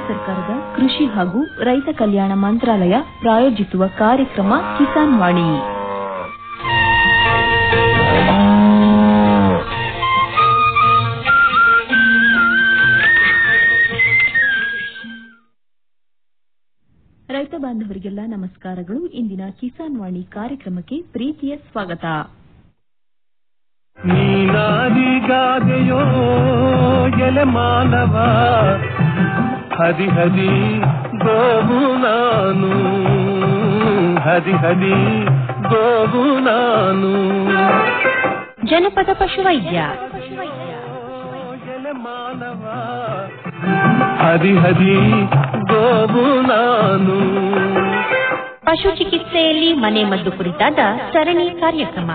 ಸರ್ಕಾರದ ಕೃಷಿ ಹಾಗೂ ರೈತ ಕಲ್ಯಾಣ ಮಂತ್ರಾಲಯ ಪ್ರಾಯೋಜಿಸುವ ಕಾರ್ಯಕ್ರಮ ಕಿಸಾನ್ ವಾಣಿ ರೈತ ಬಾಂಧವರಿಗೆಲ್ಲ ನಮಸ್ಕಾರಗಳು ಇಂದಿನ ಕಿಸಾನ್ ವಾಣಿ ಕಾರ್ಯಕ್ರಮಕ್ಕೆ ಪ್ರೀತಿಯ ಸ್ವಾಗತ ನೀನಾದಿಗಾದೆಯೋ ಎಲೆ ಮಾನವ ಹದಿ ಹದಿ ಗೋವು ನಾನು ಹದಿ ಹದಿ ಗೋವು ನಾನು ಜನಪದ ಪಶುವೈದ್ಯ ಎಲೆ ಮಾನವ ಹದಿ ಹದಿ ಗೋವು ನಾನು ಪಶು ಚಿಕಿತ್ಸೆಯಲ್ಲಿ ಮನೆ ಮದ್ದು ಕುರಿತಾದ ಸರಣಿ ಕಾರ್ಯಕ್ರಮ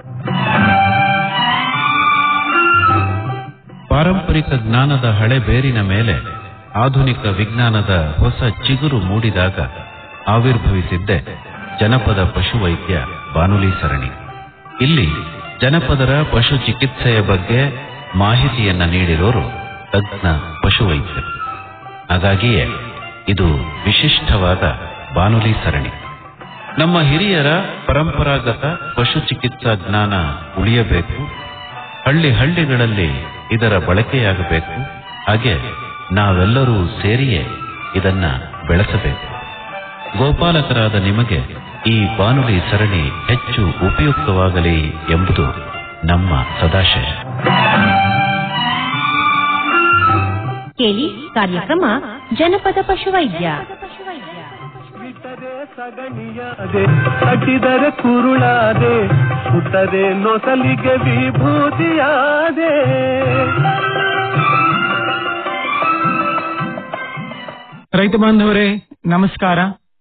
ಪಾರಂಪರಿಕ ಜ್ಞಾನದ ಹಳೆ ಬೇರಿನ ಮೇಲೆ ಆಧುನಿಕ ವಿಜ್ಞಾನದ ಹೊಸ ಚಿಗುರು ಮೂಡಿದಾಗ ಆವಿರ್ಭವಿಸಿದ್ದೇ ಜನಪದ ಪಶುವೈದ್ಯ ಬಾನುಲಿ ಸರಣಿ ಇಲ್ಲಿ ಜನಪದರ ಪಶು ಚಿಕಿತ್ಸೆಯ ಬಗ್ಗೆ ಮಾಹಿತಿಯನ್ನ ನೀಡಿರೋರು ತಜ್ಞ ಪಶುವೈದ್ಯರು ಹಾಗಾಗಿಯೇ ಇದು ವಿಶಿಷ್ಟವಾದ ಬಾನುಲಿ ಸರಣಿ ನಮ್ಮ ಹಿರಿಯರ ಪರಂಪರಾಗತ ಪಶು ಚಿಕಿತ್ಸಾ ಜ್ಞಾನ ಉಳಿಯಬೇಕು ಹಳ್ಳಿ ಹಳ್ಳಿಗಳಲ್ಲಿ ಇದರ ಬಳಕೆಯಾಗಬೇಕು ಹಾಗೆ ನಾವೆಲ್ಲರೂ ಸೇರಿಯೇ ಇದನ್ನ ಬೆಳೆಸಬೇಕು ಗೋಪಾಲಕರಾದ ನಿಮಗೆ ಈ ಬಾನುಲಿ ಸರಣಿ ಹೆಚ್ಚು ಉಪಯುಕ್ತವಾಗಲಿ ಎಂಬುದು ನಮ್ಮ ಸದಾಶಯ ಕೇಳಿ ಕಾರ್ಯಕ್ರಮ ಜನಪದ ಪಶುವೈದ್ಯ ಬಿಟ್ಟರೆ ಸಗಣಿಯಾದೆ ಕಟ್ಟಿದರೆ ಕುರುಳಾದೆ ಸುಟ್ಟರೆ ನೊಸಲಿಗೆ ವಿಭೂತಿಯಾದೆ ರೈತ ಬಾಂಧವರೇ ನಮಸ್ಕಾರ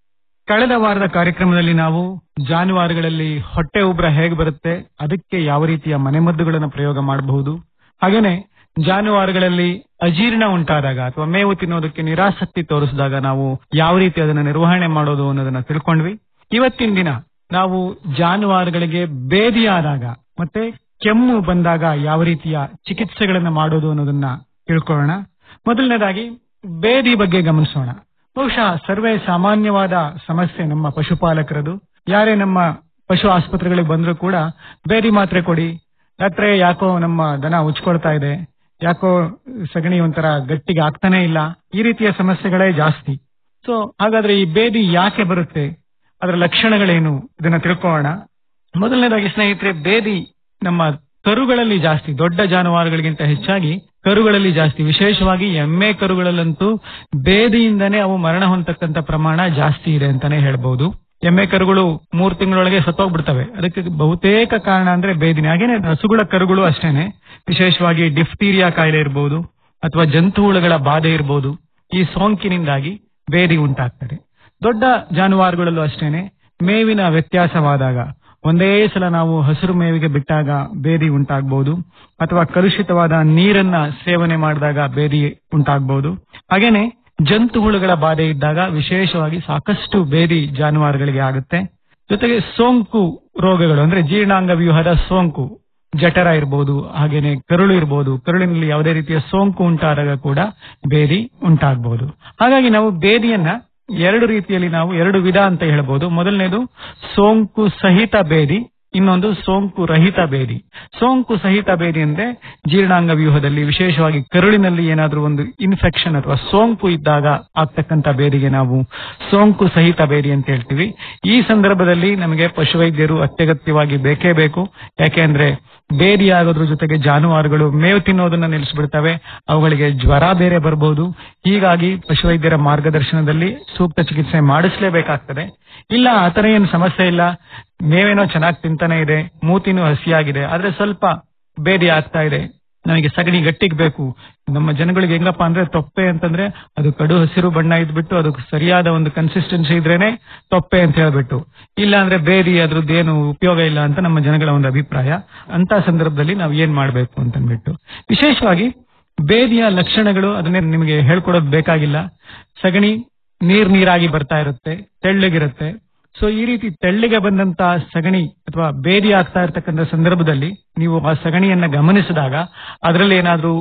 ಕಳೆದ ವಾರದ ಕಾರ್ಯಕ್ರಮದಲ್ಲಿ ನಾವು ಜಾನುವಾರುಗಳಲ್ಲಿ ಹೊಟ್ಟೆ ಉಬ್ರ ಹೇಗೆ ಬರುತ್ತೆ ಅದಕ್ಕೆ ಯಾವ ರೀತಿಯ ಮನೆಮದ್ದುಗಳನ್ನು ಪ್ರಯೋಗ ಮಾಡಬಹುದು ಹಾಗೇನೆ ಜಾನುವಾರುಗಳಲ್ಲಿ ಅಜೀರ್ಣ ಉಂಟಾದಾಗ ಅಥವಾ ಮೇವು ತಿನ್ನೋದಕ್ಕೆ ನಿರಾಸಕ್ತಿ ತೋರಿಸಿದಾಗ ನಾವು ಯಾವ ರೀತಿ ಅದನ್ನ ನಿರ್ವಹಣೆ ಮಾಡೋದು ಅನ್ನೋದನ್ನ ತಿಳ್ಕೊಂಡ್ವಿ ಇವತ್ತಿನ ದಿನ ನಾವು ಜಾನುವಾರುಗಳಿಗೆ ಬೇದಿಯಾದಾಗ ಮತ್ತೆ ಕೆಮ್ಮು ಬಂದಾಗ ಯಾವ ರೀತಿಯ ಚಿಕಿತ್ಸೆಗಳನ್ನ ಮಾಡೋದು ಅನ್ನೋದನ್ನ ತಿಳ್ಕೊಳ್ಳೋಣ ಮೊದಲನೇದಾಗಿ ಬೇದಿ ಬಗ್ಗೆ ಗಮನಿಸೋಣ ಬಹುಶಃ ಸರ್ವೇ ಸಾಮಾನ್ಯವಾದ ಸಮಸ್ಯೆ ನಮ್ಮ ಪಶುಪಾಲಕರದು ಯಾರೇ ನಮ್ಮ ಪಶು ಆಸ್ಪತ್ರೆಗಳಿಗೆ ಬಂದರೂ ಕೂಡ ಬೇದಿ ಮಾತ್ರೆ ಕೊಡಿ ಡಾಕ್ಟ್ರೇ ಯಾಕೋ ನಮ್ಮ ದನ ಉಚ್ಕೊಳ್ತಾ ಇದೆ ಯಾಕೋ ಸಗಣಿ ಒಂಥರ ಗಟ್ಟಿಗೆ ಆಗ್ತಾನೆ ಇಲ್ಲ ಈ ರೀತಿಯ ಸಮಸ್ಯೆಗಳೇ ಜಾಸ್ತಿ ಸೊ ಹಾಗಾದ್ರೆ ಈ ಬೇದಿ ಯಾಕೆ ಬರುತ್ತೆ ಅದರ ಲಕ್ಷಣಗಳೇನು ಇದನ್ನ ತಿಳ್ಕೊಳ್ಳೋಣ ಮೊದಲನೇದಾಗಿ ಸ್ನೇಹಿತರೆ ಬೇದಿ ನಮ್ಮ ಕರುಗಳಲ್ಲಿ ಜಾಸ್ತಿ ದೊಡ್ಡ ಜಾನುವಾರುಗಳಿಗಿಂತ ಹೆಚ್ಚಾಗಿ ಕರುಗಳಲ್ಲಿ ಜಾಸ್ತಿ ವಿಶೇಷವಾಗಿ ಎಮ್ಮೆ ಕರುಗಳಲ್ಲಂತೂ ಬೇದಿಯಿಂದನೇ ಅವು ಮರಣ ಹೊಂದತಕ್ಕಂತ ಪ್ರಮಾಣ ಜಾಸ್ತಿ ಇದೆ ಅಂತಾನೆ ಹೇಳ್ಬಹುದು ಎಮ್ಮೆ ಕರುಗಳು ಮೂರು ತಿಂಗಳೊಳಗೆ ಸತ್ತೋಗ್ಬಿಡ್ತವೆ ಅದಕ್ಕೆ ಬಹುತೇಕ ಕಾರಣ ಅಂದ್ರೆ ಬೇದಿನೇ ಹಾಗೇನೆ ಹಸುಗಳ ಕರುಗಳು ಅಷ್ಟೇನೆ ವಿಶೇಷವಾಗಿ ಡಿಫ್ತೀರಿಯಾ ಕಾಯಿಲೆ ಇರಬಹುದು ಅಥವಾ ಜಂತುಹುಳುಗಳ ಬಾಧೆ ಇರಬಹುದು ಈ ಸೋಂಕಿನಿಂದಾಗಿ ಬೇದಿ ಉಂಟಾಗ್ತದೆ ದೊಡ್ಡ ಜಾನುವಾರುಗಳಲ್ಲೂ ಅಷ್ಟೇನೆ ಮೇವಿನ ವ್ಯತ್ಯಾಸವಾದಾಗ ಒಂದೇ ಸಲ ನಾವು ಹಸಿರು ಮೇವಿಗೆ ಬಿಟ್ಟಾಗ ಬೇದಿ ಉಂಟಾಗಬಹುದು ಅಥವಾ ಕಲುಷಿತವಾದ ನೀರನ್ನ ಸೇವನೆ ಮಾಡಿದಾಗ ಬೇದಿ ಉಂಟಾಗಬಹುದು ಹಾಗೇನೆ ಜಂತುಹುಳುಗಳ ಬಾಧೆ ಇದ್ದಾಗ ವಿಶೇಷವಾಗಿ ಸಾಕಷ್ಟು ಬೇದಿ ಜಾನುವಾರುಗಳಿಗೆ ಆಗುತ್ತೆ ಜೊತೆಗೆ ಸೋಂಕು ರೋಗಗಳು ಅಂದ್ರೆ ಜೀರ್ಣಾಂಗ ವ್ಯೂಹದ ಸೋಂಕು ಜಠರ ಇರಬಹುದು ಹಾಗೇನೆ ಕರುಳು ಇರಬಹುದು ಕರುಳಿನಲ್ಲಿ ಯಾವುದೇ ರೀತಿಯ ಸೋಂಕು ಉಂಟಾದಾಗ ಕೂಡ ಬೇದಿ ಉಂಟಾಗಬಹುದು ಹಾಗಾಗಿ ನಾವು ಬೇದಿಯನ್ನ ಎರಡು ರೀತಿಯಲ್ಲಿ ನಾವು ಎರಡು ವಿಧ ಅಂತ ಹೇಳ್ಬೋದು ಮೊದಲನೇದು ಸೋಂಕು ಸಹಿತ ಬೇದಿ ಇನ್ನೊಂದು ಸೋಂಕು ರಹಿತ ಬೇದಿ ಸೋಂಕು ಸಹಿತ ಬೇದಿ ಅಂದ್ರೆ ಜೀರ್ಣಾಂಗ ವ್ಯೂಹದಲ್ಲಿ ವಿಶೇಷವಾಗಿ ಕರುಳಿನಲ್ಲಿ ಏನಾದ್ರೂ ಒಂದು ಇನ್ಫೆಕ್ಷನ್ ಅಥವಾ ಸೋಂಕು ಇದ್ದಾಗ ಆಗ್ತಕ್ಕಂತ ಬೇದಿಗೆ ನಾವು ಸೋಂಕು ಸಹಿತ ಬೇದಿ ಅಂತ ಹೇಳ್ತೀವಿ ಈ ಸಂದರ್ಭದಲ್ಲಿ ನಮಗೆ ಪಶುವೈದ್ಯರು ಅತ್ಯಗತ್ಯವಾಗಿ ಬೇಕೇ ಬೇಕು ಯಾಕೆಂದ್ರೆ ಬೇದಿ ಆಗೋದ್ರ ಜೊತೆಗೆ ಜಾನುವಾರುಗಳು ಮೇವು ತಿನ್ನೋದನ್ನ ನಿಲ್ಲಿಸ್ಬಿಡ್ತವೆ ಅವುಗಳಿಗೆ ಜ್ವರ ಬೇರೆ ಬರಬಹುದು ಹೀಗಾಗಿ ಪಶುವೈದ್ಯರ ಮಾರ್ಗದರ್ಶನದಲ್ಲಿ ಸೂಕ್ತ ಚಿಕಿತ್ಸೆ ಮಾಡಿಸಲೇಬೇಕಾಗ್ತದೆ ಇಲ್ಲ ಆತರ ಏನು ಸಮಸ್ಯೆ ಇಲ್ಲ ಮೇವೇನೋ ಚೆನ್ನಾಗಿ ತಿಂತಾನೆ ಇದೆ ಮೂತಿನೂ ಹಸಿಯಾಗಿದೆ ಆದ್ರೆ ಸ್ವಲ್ಪ ಬೇದಿ ಆಗ್ತಾ ಇದೆ ನನಗೆ ಸಗಣಿ ಗಟ್ಟಿಗೆ ಬೇಕು ನಮ್ಮ ಜನಗಳಿಗೆ ಹೆಂಗಪ್ಪ ಅಂದ್ರೆ ತೊಪ್ಪೆ ಅಂತಂದ್ರೆ ಅದು ಕಡು ಹಸಿರು ಬಣ್ಣ ಇದ್ಬಿಟ್ಟು ಅದು ಸರಿಯಾದ ಒಂದು ಕನ್ಸಿಸ್ಟೆನ್ಸಿ ಇದ್ರೇನೆ ತೊಪ್ಪೆ ಅಂತ ಹೇಳ್ಬಿಟ್ಟು ಇಲ್ಲ ಅಂದ್ರೆ ಬೇದಿ ಅದ್ರದ್ದು ಏನು ಉಪಯೋಗ ಇಲ್ಲ ಅಂತ ನಮ್ಮ ಜನಗಳ ಒಂದು ಅಭಿಪ್ರಾಯ ಅಂತ ಸಂದರ್ಭದಲ್ಲಿ ನಾವು ಏನ್ ಮಾಡ್ಬೇಕು ಅಂತಂದ್ಬಿಟ್ಟು ವಿಶೇಷವಾಗಿ ಬೇದಿಯ ಲಕ್ಷಣಗಳು ಅದನ್ನೇ ನಿಮಗೆ ಹೇಳ್ಕೊಡೋದು ಬೇಕಾಗಿಲ್ಲ ಸಗಣಿ ನೀರ್ ನೀರಾಗಿ ಬರ್ತಾ ಇರುತ್ತೆ ತೆಳ್ಳಗಿರುತ್ತೆ ಸೊ ಈ ರೀತಿ ತೆಳ್ಳಿಗೆ ಬಂದಂತ ಸಗಣಿ ಅಥವಾ ಬೇದಿ ಆಗ್ತಾ ಇರತಕ್ಕಂತ ಸಂದರ್ಭದಲ್ಲಿ ನೀವು ಆ ಸಗಣಿಯನ್ನ ಗಮನಿಸಿದಾಗ ಅದರಲ್ಲಿ ಏನಾದ್ರೂ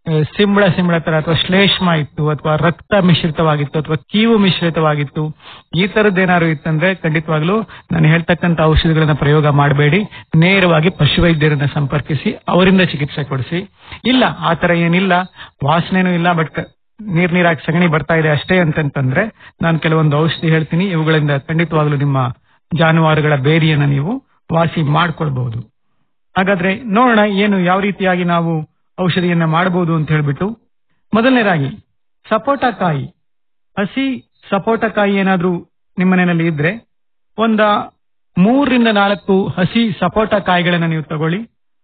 ಆ, ಸಿಂಬಳ ಸಿಂಬಳ ತರ ಅಥವಾ ಶ್ಲೇಷ್ಮ ಇತ್ತು ಅಥವಾ ರಕ್ತ ಮಿಶ್ರಿತವಾಗಿತ್ತು ಅಥವಾ ಕೀವು ಮಿಶ್ರಿತವಾಗಿತ್ತು ಈ ತರದ್ದೇನಾದ್ರು ಇತ್ತಂದ್ರೆ ಖಂಡಿತವಾಗ್ಲೂ ನಾನು ಹೇಳ್ತಕ್ಕಂತ ಔಷಧಿಗಳನ್ನ ಪ್ರಯೋಗ ಮಾಡಬೇಡಿ ನೇರವಾಗಿ ಪಶುವೈದ್ಯರನ್ನ ಸಂಪರ್ಕಿಸಿ ಅವರಿಂದ ಚಿಕಿತ್ಸೆ ಕೊಡಿಸಿ ಇಲ್ಲ ಆ ತರ ಏನಿಲ್ಲ ವಾಸನೆನೂ ಇಲ್ಲ ಬಟ್ ನೀರ್ ನೀರಾಗಿ ಸಗಣಿ ಬರ್ತಾ ಇದೆ ಅಷ್ಟೇ ಅಂತಂತಂದ್ರೆ ನಾನು ಕೆಲವೊಂದು ಔಷಧಿ ಹೇಳ್ತೀನಿ ಇವುಗಳಿಂದ ಖಂಡಿತವಾಗ್ಲೂ ನಿಮ್ಮ ಜಾನುವಾರುಗಳ ಬೇರಿಯನ್ನ ನೀವು ವಾಸಿ ಮಾಡ್ಕೊಳ್ಬಹುದು ಹಾಗಾದ್ರೆ ನೋಡೋಣ ಏನು ಯಾವ ರೀತಿಯಾಗಿ ನಾವು ಔಷಧಿಯನ್ನ ಮಾಡಬಹುದು ಅಂತ ಹೇಳ್ಬಿಟ್ಟು ಮೊದಲನೇದಾಗಿ ಸಪೋಟ ಕಾಯಿ ಹಸಿ ಸಪೋಟ ಕಾಯಿ ಏನಾದ್ರೂ ನಿಮ್ಮ ಮನೆಯಲ್ಲಿ ಇದ್ರೆ ಒಂದ ಮೂರರಿಂದ ನಾಲ್ಕು ಹಸಿ ಸಪೋಟ ಕಾಯಿಗಳನ್ನ ನೀವು ತಗೊಳ್ಳಿ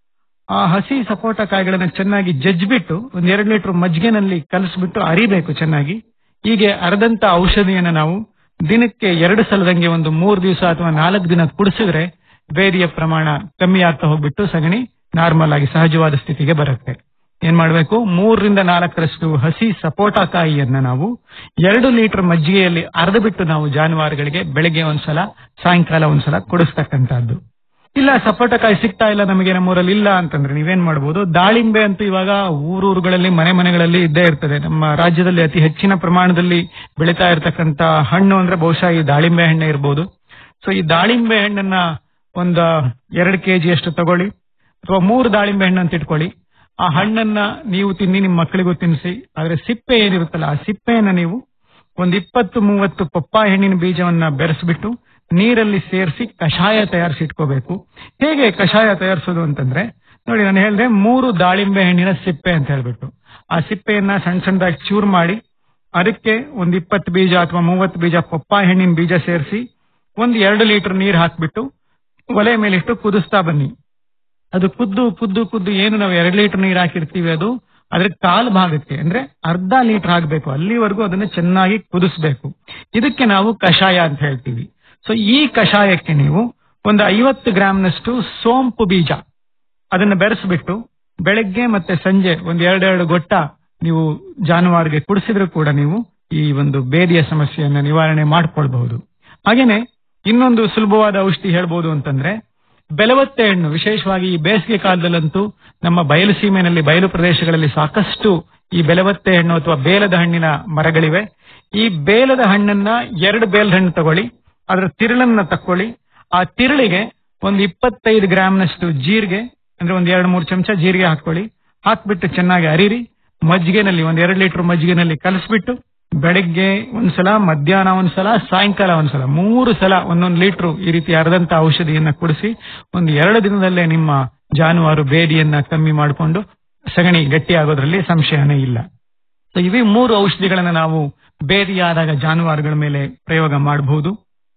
ಆ ಹಸಿ ಸಪೋಟ ಕಾಯಿಗಳನ್ನ ಚೆನ್ನಾಗಿ ಜಜ್ಜಿಬಿಟ್ಟು ಒಂದ್ ಎರಡು ಲೀಟರ್ ಮಜ್ಜಿಗೆನಲ್ಲಿ ಕಲಸಿಬಿಟ್ಟು ಅರಿಬೇಕು ಚೆನ್ನಾಗಿ ಹೀಗೆ ಅರ್ಧಂತ ಔಷಧಿಯನ್ನ ನಾವು ದಿನಕ್ಕೆ ಎರಡು ಸಲದಂಗೆ ಒಂದು ಮೂರು ದಿವಸ ಅಥವಾ ನಾಲ್ಕು ದಿನ ಕುಡಿಸಿದ್ರೆ ಬೇರಿಯ ಪ್ರಮಾಣ ಕಮ್ಮಿ ಆಗ್ತಾ ಹೋಗ್ಬಿಟ್ಟು ಸಗಣಿ ನಾರ್ಮಲ್ ಆಗಿ ಸಹಜವಾದ ಸ್ಥಿತಿಗೆ ಬರುತ್ತೆ ಏನ್ ಮಾಡ್ಬೇಕು ಮೂರರಿಂದ ನಾಲ್ಕರಷ್ಟು ಹಸಿ ಸಪೋಟ ಕಾಯಿಯನ್ನ ನಾವು ಎರಡು ಲೀಟರ್ ಮಜ್ಜಿಗೆಯಲ್ಲಿ ಅರ್ಧ ಬಿಟ್ಟು ನಾವು ಜಾನುವಾರುಗಳಿಗೆ ಬೆಳಿಗ್ಗೆ ಒಂದ್ಸಲ ಸಾಯಂಕಾಲ ಒಂದ್ಸಲ ಕುಡಿಸ್ತಕ್ಕಂತಹದ್ದು ಇಲ್ಲ ಸಪೋಟ ಕಾಯಿ ಸಿಗ್ತಾ ಇಲ್ಲ ನಮಗೆ ನಮ್ಮೂರಲ್ಲಿ ಇಲ್ಲ ಅಂತಂದ್ರೆ ನೀವೇನ್ ಮಾಡಬಹುದು ದಾಳಿಂಬೆ ಅಂತೂ ಇವಾಗ ಊರೂರುಗಳಲ್ಲಿ ಮನೆ ಮನೆಗಳಲ್ಲಿ ಇದ್ದೇ ಇರ್ತದೆ ನಮ್ಮ ರಾಜ್ಯದಲ್ಲಿ ಅತಿ ಹೆಚ್ಚಿನ ಪ್ರಮಾಣದಲ್ಲಿ ಬೆಳೀತಾ ಇರತಕ್ಕಂತ ಹಣ್ಣು ಅಂದ್ರೆ ಬಹುಶಃ ಈ ದಾಳಿಂಬೆ ಹಣ್ಣೆ ಇರ್ಬೋದು ಸೊ ಈ ದಾಳಿಂಬೆ ಹಣ್ಣನ್ನ ಒಂದ ಎರಡು ಕೆಜಿ ಅಷ್ಟು ತಗೊಳ್ಳಿ ಅಥವಾ ಮೂರು ದಾಳಿಂಬೆ ಹಣ್ಣು ಅಂತ ಇಟ್ಕೊಳ್ಳಿ ಆ ಹಣ್ಣನ್ನ ನೀವು ತಿನ್ನಿ ನಿಮ್ಮ ಮಕ್ಕಳಿಗೂ ತಿನ್ನಿಸಿ ಆದ್ರೆ ಸಿಪ್ಪೆ ಏನಿರುತ್ತಲ್ಲ ಆ ಸಿಪ್ಪೆಯನ್ನ ನೀವು ಒಂದ್ ಇಪ್ಪತ್ತು ಮೂವತ್ತು ಪಪ್ಪಾಯ ಹಣ್ಣಿನ ಬೀಜವನ್ನ ಬೆರೆಸ್ಬಿಟ್ಟು ನೀರಲ್ಲಿ ಸೇರಿಸಿ ಕಷಾಯ ತಯಾರಿಸಿ ಇಟ್ಕೋಬೇಕು ಹೇಗೆ ಕಷಾಯ ತಯಾರಿಸೋದು ಅಂತಂದ್ರೆ ನೋಡಿ ನಾನು ಹೇಳಿದೆ ಮೂರು ದಾಳಿಂಬೆ ಹಣ್ಣಿನ ಸಿಪ್ಪೆ ಅಂತ ಹೇಳ್ಬಿಟ್ಟು ಆ ಸಿಪ್ಪೆಯನ್ನ ಸಣ್ಣ ಸಣ್ಣದಾಗಿ ಚೂರ್ ಮಾಡಿ ಅದಕ್ಕೆ ಒಂದ್ ಇಪ್ಪತ್ತು ಬೀಜ ಅಥವಾ ಮೂವತ್ತು ಬೀಜ ಪಪ್ಪಾಯ ಹಣ್ಣಿನ ಬೀಜ ಸೇರಿಸಿ ಒಂದ್ ಎರಡು ಲೀಟರ್ ನೀರ್ ಹಾಕ್ಬಿಟ್ಟು ಒಲೆ ಮೇಲಿಟ್ಟು ಕುದಿಸ್ತಾ ಬನ್ನಿ ಅದು ಕುದ್ದು ಕುದ್ದು ಕುದ್ದು ಏನು ನಾವು ಎರಡು ಲೀಟರ್ ನೀರ್ ಹಾಕಿರ್ತೀವಿ ಅದು ಅದ್ರ ಕಾಲ್ ಭಾಗಕ್ಕೆ ಅಂದ್ರೆ ಅರ್ಧ ಲೀಟರ್ ಹಾಕ್ಬೇಕು ಅಲ್ಲಿವರೆಗೂ ಅದನ್ನ ಚೆನ್ನಾಗಿ ಕುದಿಸ್ಬೇಕು ಇದಕ್ಕೆ ನಾವು ಕಷಾಯ ಅಂತ ಹೇಳ್ತೀವಿ ಸೊ ಈ ಕಷಾಯಕ್ಕೆ ನೀವು ಒಂದು ಐವತ್ತು ಗ್ರಾಮ್ನಷ್ಟು ಸೋಂಪು ಬೀಜ ಅದನ್ನ ಬೆರೆಸ್ಬಿಟ್ಟು ಬೆಳಗ್ಗೆ ಮತ್ತೆ ಸಂಜೆ ಒಂದ್ ಎರಡೆರಡು ಗೊಟ್ಟ ನೀವು ಜಾನುವಾರಿಗೆ ಕುಡಿಸಿದ್ರು ಕೂಡ ನೀವು ಈ ಒಂದು ಬೇದಿಯ ಸಮಸ್ಯೆಯನ್ನ ನಿವಾರಣೆ ಮಾಡ್ಕೊಳ್ಬಹುದು ಹಾಗೇನೆ ಇನ್ನೊಂದು ಸುಲಭವಾದ ಔಷಧಿ ಹೇಳ್ಬೋದು ಅಂತಂದ್ರೆ ಬೆಲವತ್ತೆ ಹಣ್ಣು ವಿಶೇಷವಾಗಿ ಈ ಬೇಸಿಗೆ ಕಾಲದಲ್ಲಂತೂ ನಮ್ಮ ಬಯಲು ಸೀಮೆನಲ್ಲಿ ಬಯಲು ಪ್ರದೇಶಗಳಲ್ಲಿ ಸಾಕಷ್ಟು ಈ ಬೆಲವತ್ತೆ ಹಣ್ಣು ಅಥವಾ ಬೇಲದ ಹಣ್ಣಿನ ಮರಗಳಿವೆ ಈ ಬೇಲದ ಹಣ್ಣನ್ನ ಎರಡು ಬೇಲದ ಹಣ್ಣು ತಗೊಳ್ಳಿ ಅದರ ತಿರುಳನ್ನ ತಕ್ಕೊಳ್ಳಿ ಆ ತಿರುಳಿಗೆ ಒಂದು ಇಪ್ಪತ್ತೈದು ಗ್ರಾಮ್ನಷ್ಟು ಜೀರಿಗೆ ಅಂದ್ರೆ ಒಂದ್ ಎರಡು ಮೂರು ಚಮಚ ಜೀರಿಗೆ ಹಾಕೊಳ್ಳಿ ಹಾಕ್ಬಿಟ್ಟು ಚೆನ್ನಾಗಿ ಅರಿರಿ ಮಜ್ಜಿಗೆನಲ್ಲಿ ಒಂದ್ ಎರಡು ಲೀಟರ್ ಮಜ್ಜಿಗೆನಲ್ಲಿ ಕಲಸ್ಬಿಟ್ಟು ಬೆಳಿಗ್ಗೆ ಒಂದ್ಸಲ ಮಧ್ಯಾಹ್ನ ಒಂದ್ಸಲ ಸಾಯಂಕಾಲ ಒಂದ್ಸಲ ಮೂರು ಸಲ ಒಂದೊಂದು ಲೀಟರ್ ಈ ರೀತಿ ಅರ್ಧಂತ ಔಷಧಿಯನ್ನ ಕುಡಿಸಿ ಒಂದು ಎರಡು ದಿನದಲ್ಲೇ ನಿಮ್ಮ ಜಾನುವಾರು ಬೇದಿಯನ್ನ ಕಮ್ಮಿ ಮಾಡಿಕೊಂಡು ಸಗಣಿ ಗಟ್ಟಿ ಆಗೋದ್ರಲ್ಲಿ ಸಂಶಯನೇ ಇಲ್ಲ ಸೊ ಇವೇ ಮೂರು ಔಷಧಿಗಳನ್ನ ನಾವು ಬೇದಿಯಾದಾಗ ಜಾನುವಾರುಗಳ ಮೇಲೆ ಪ್ರಯೋಗ ಮಾಡಬಹುದು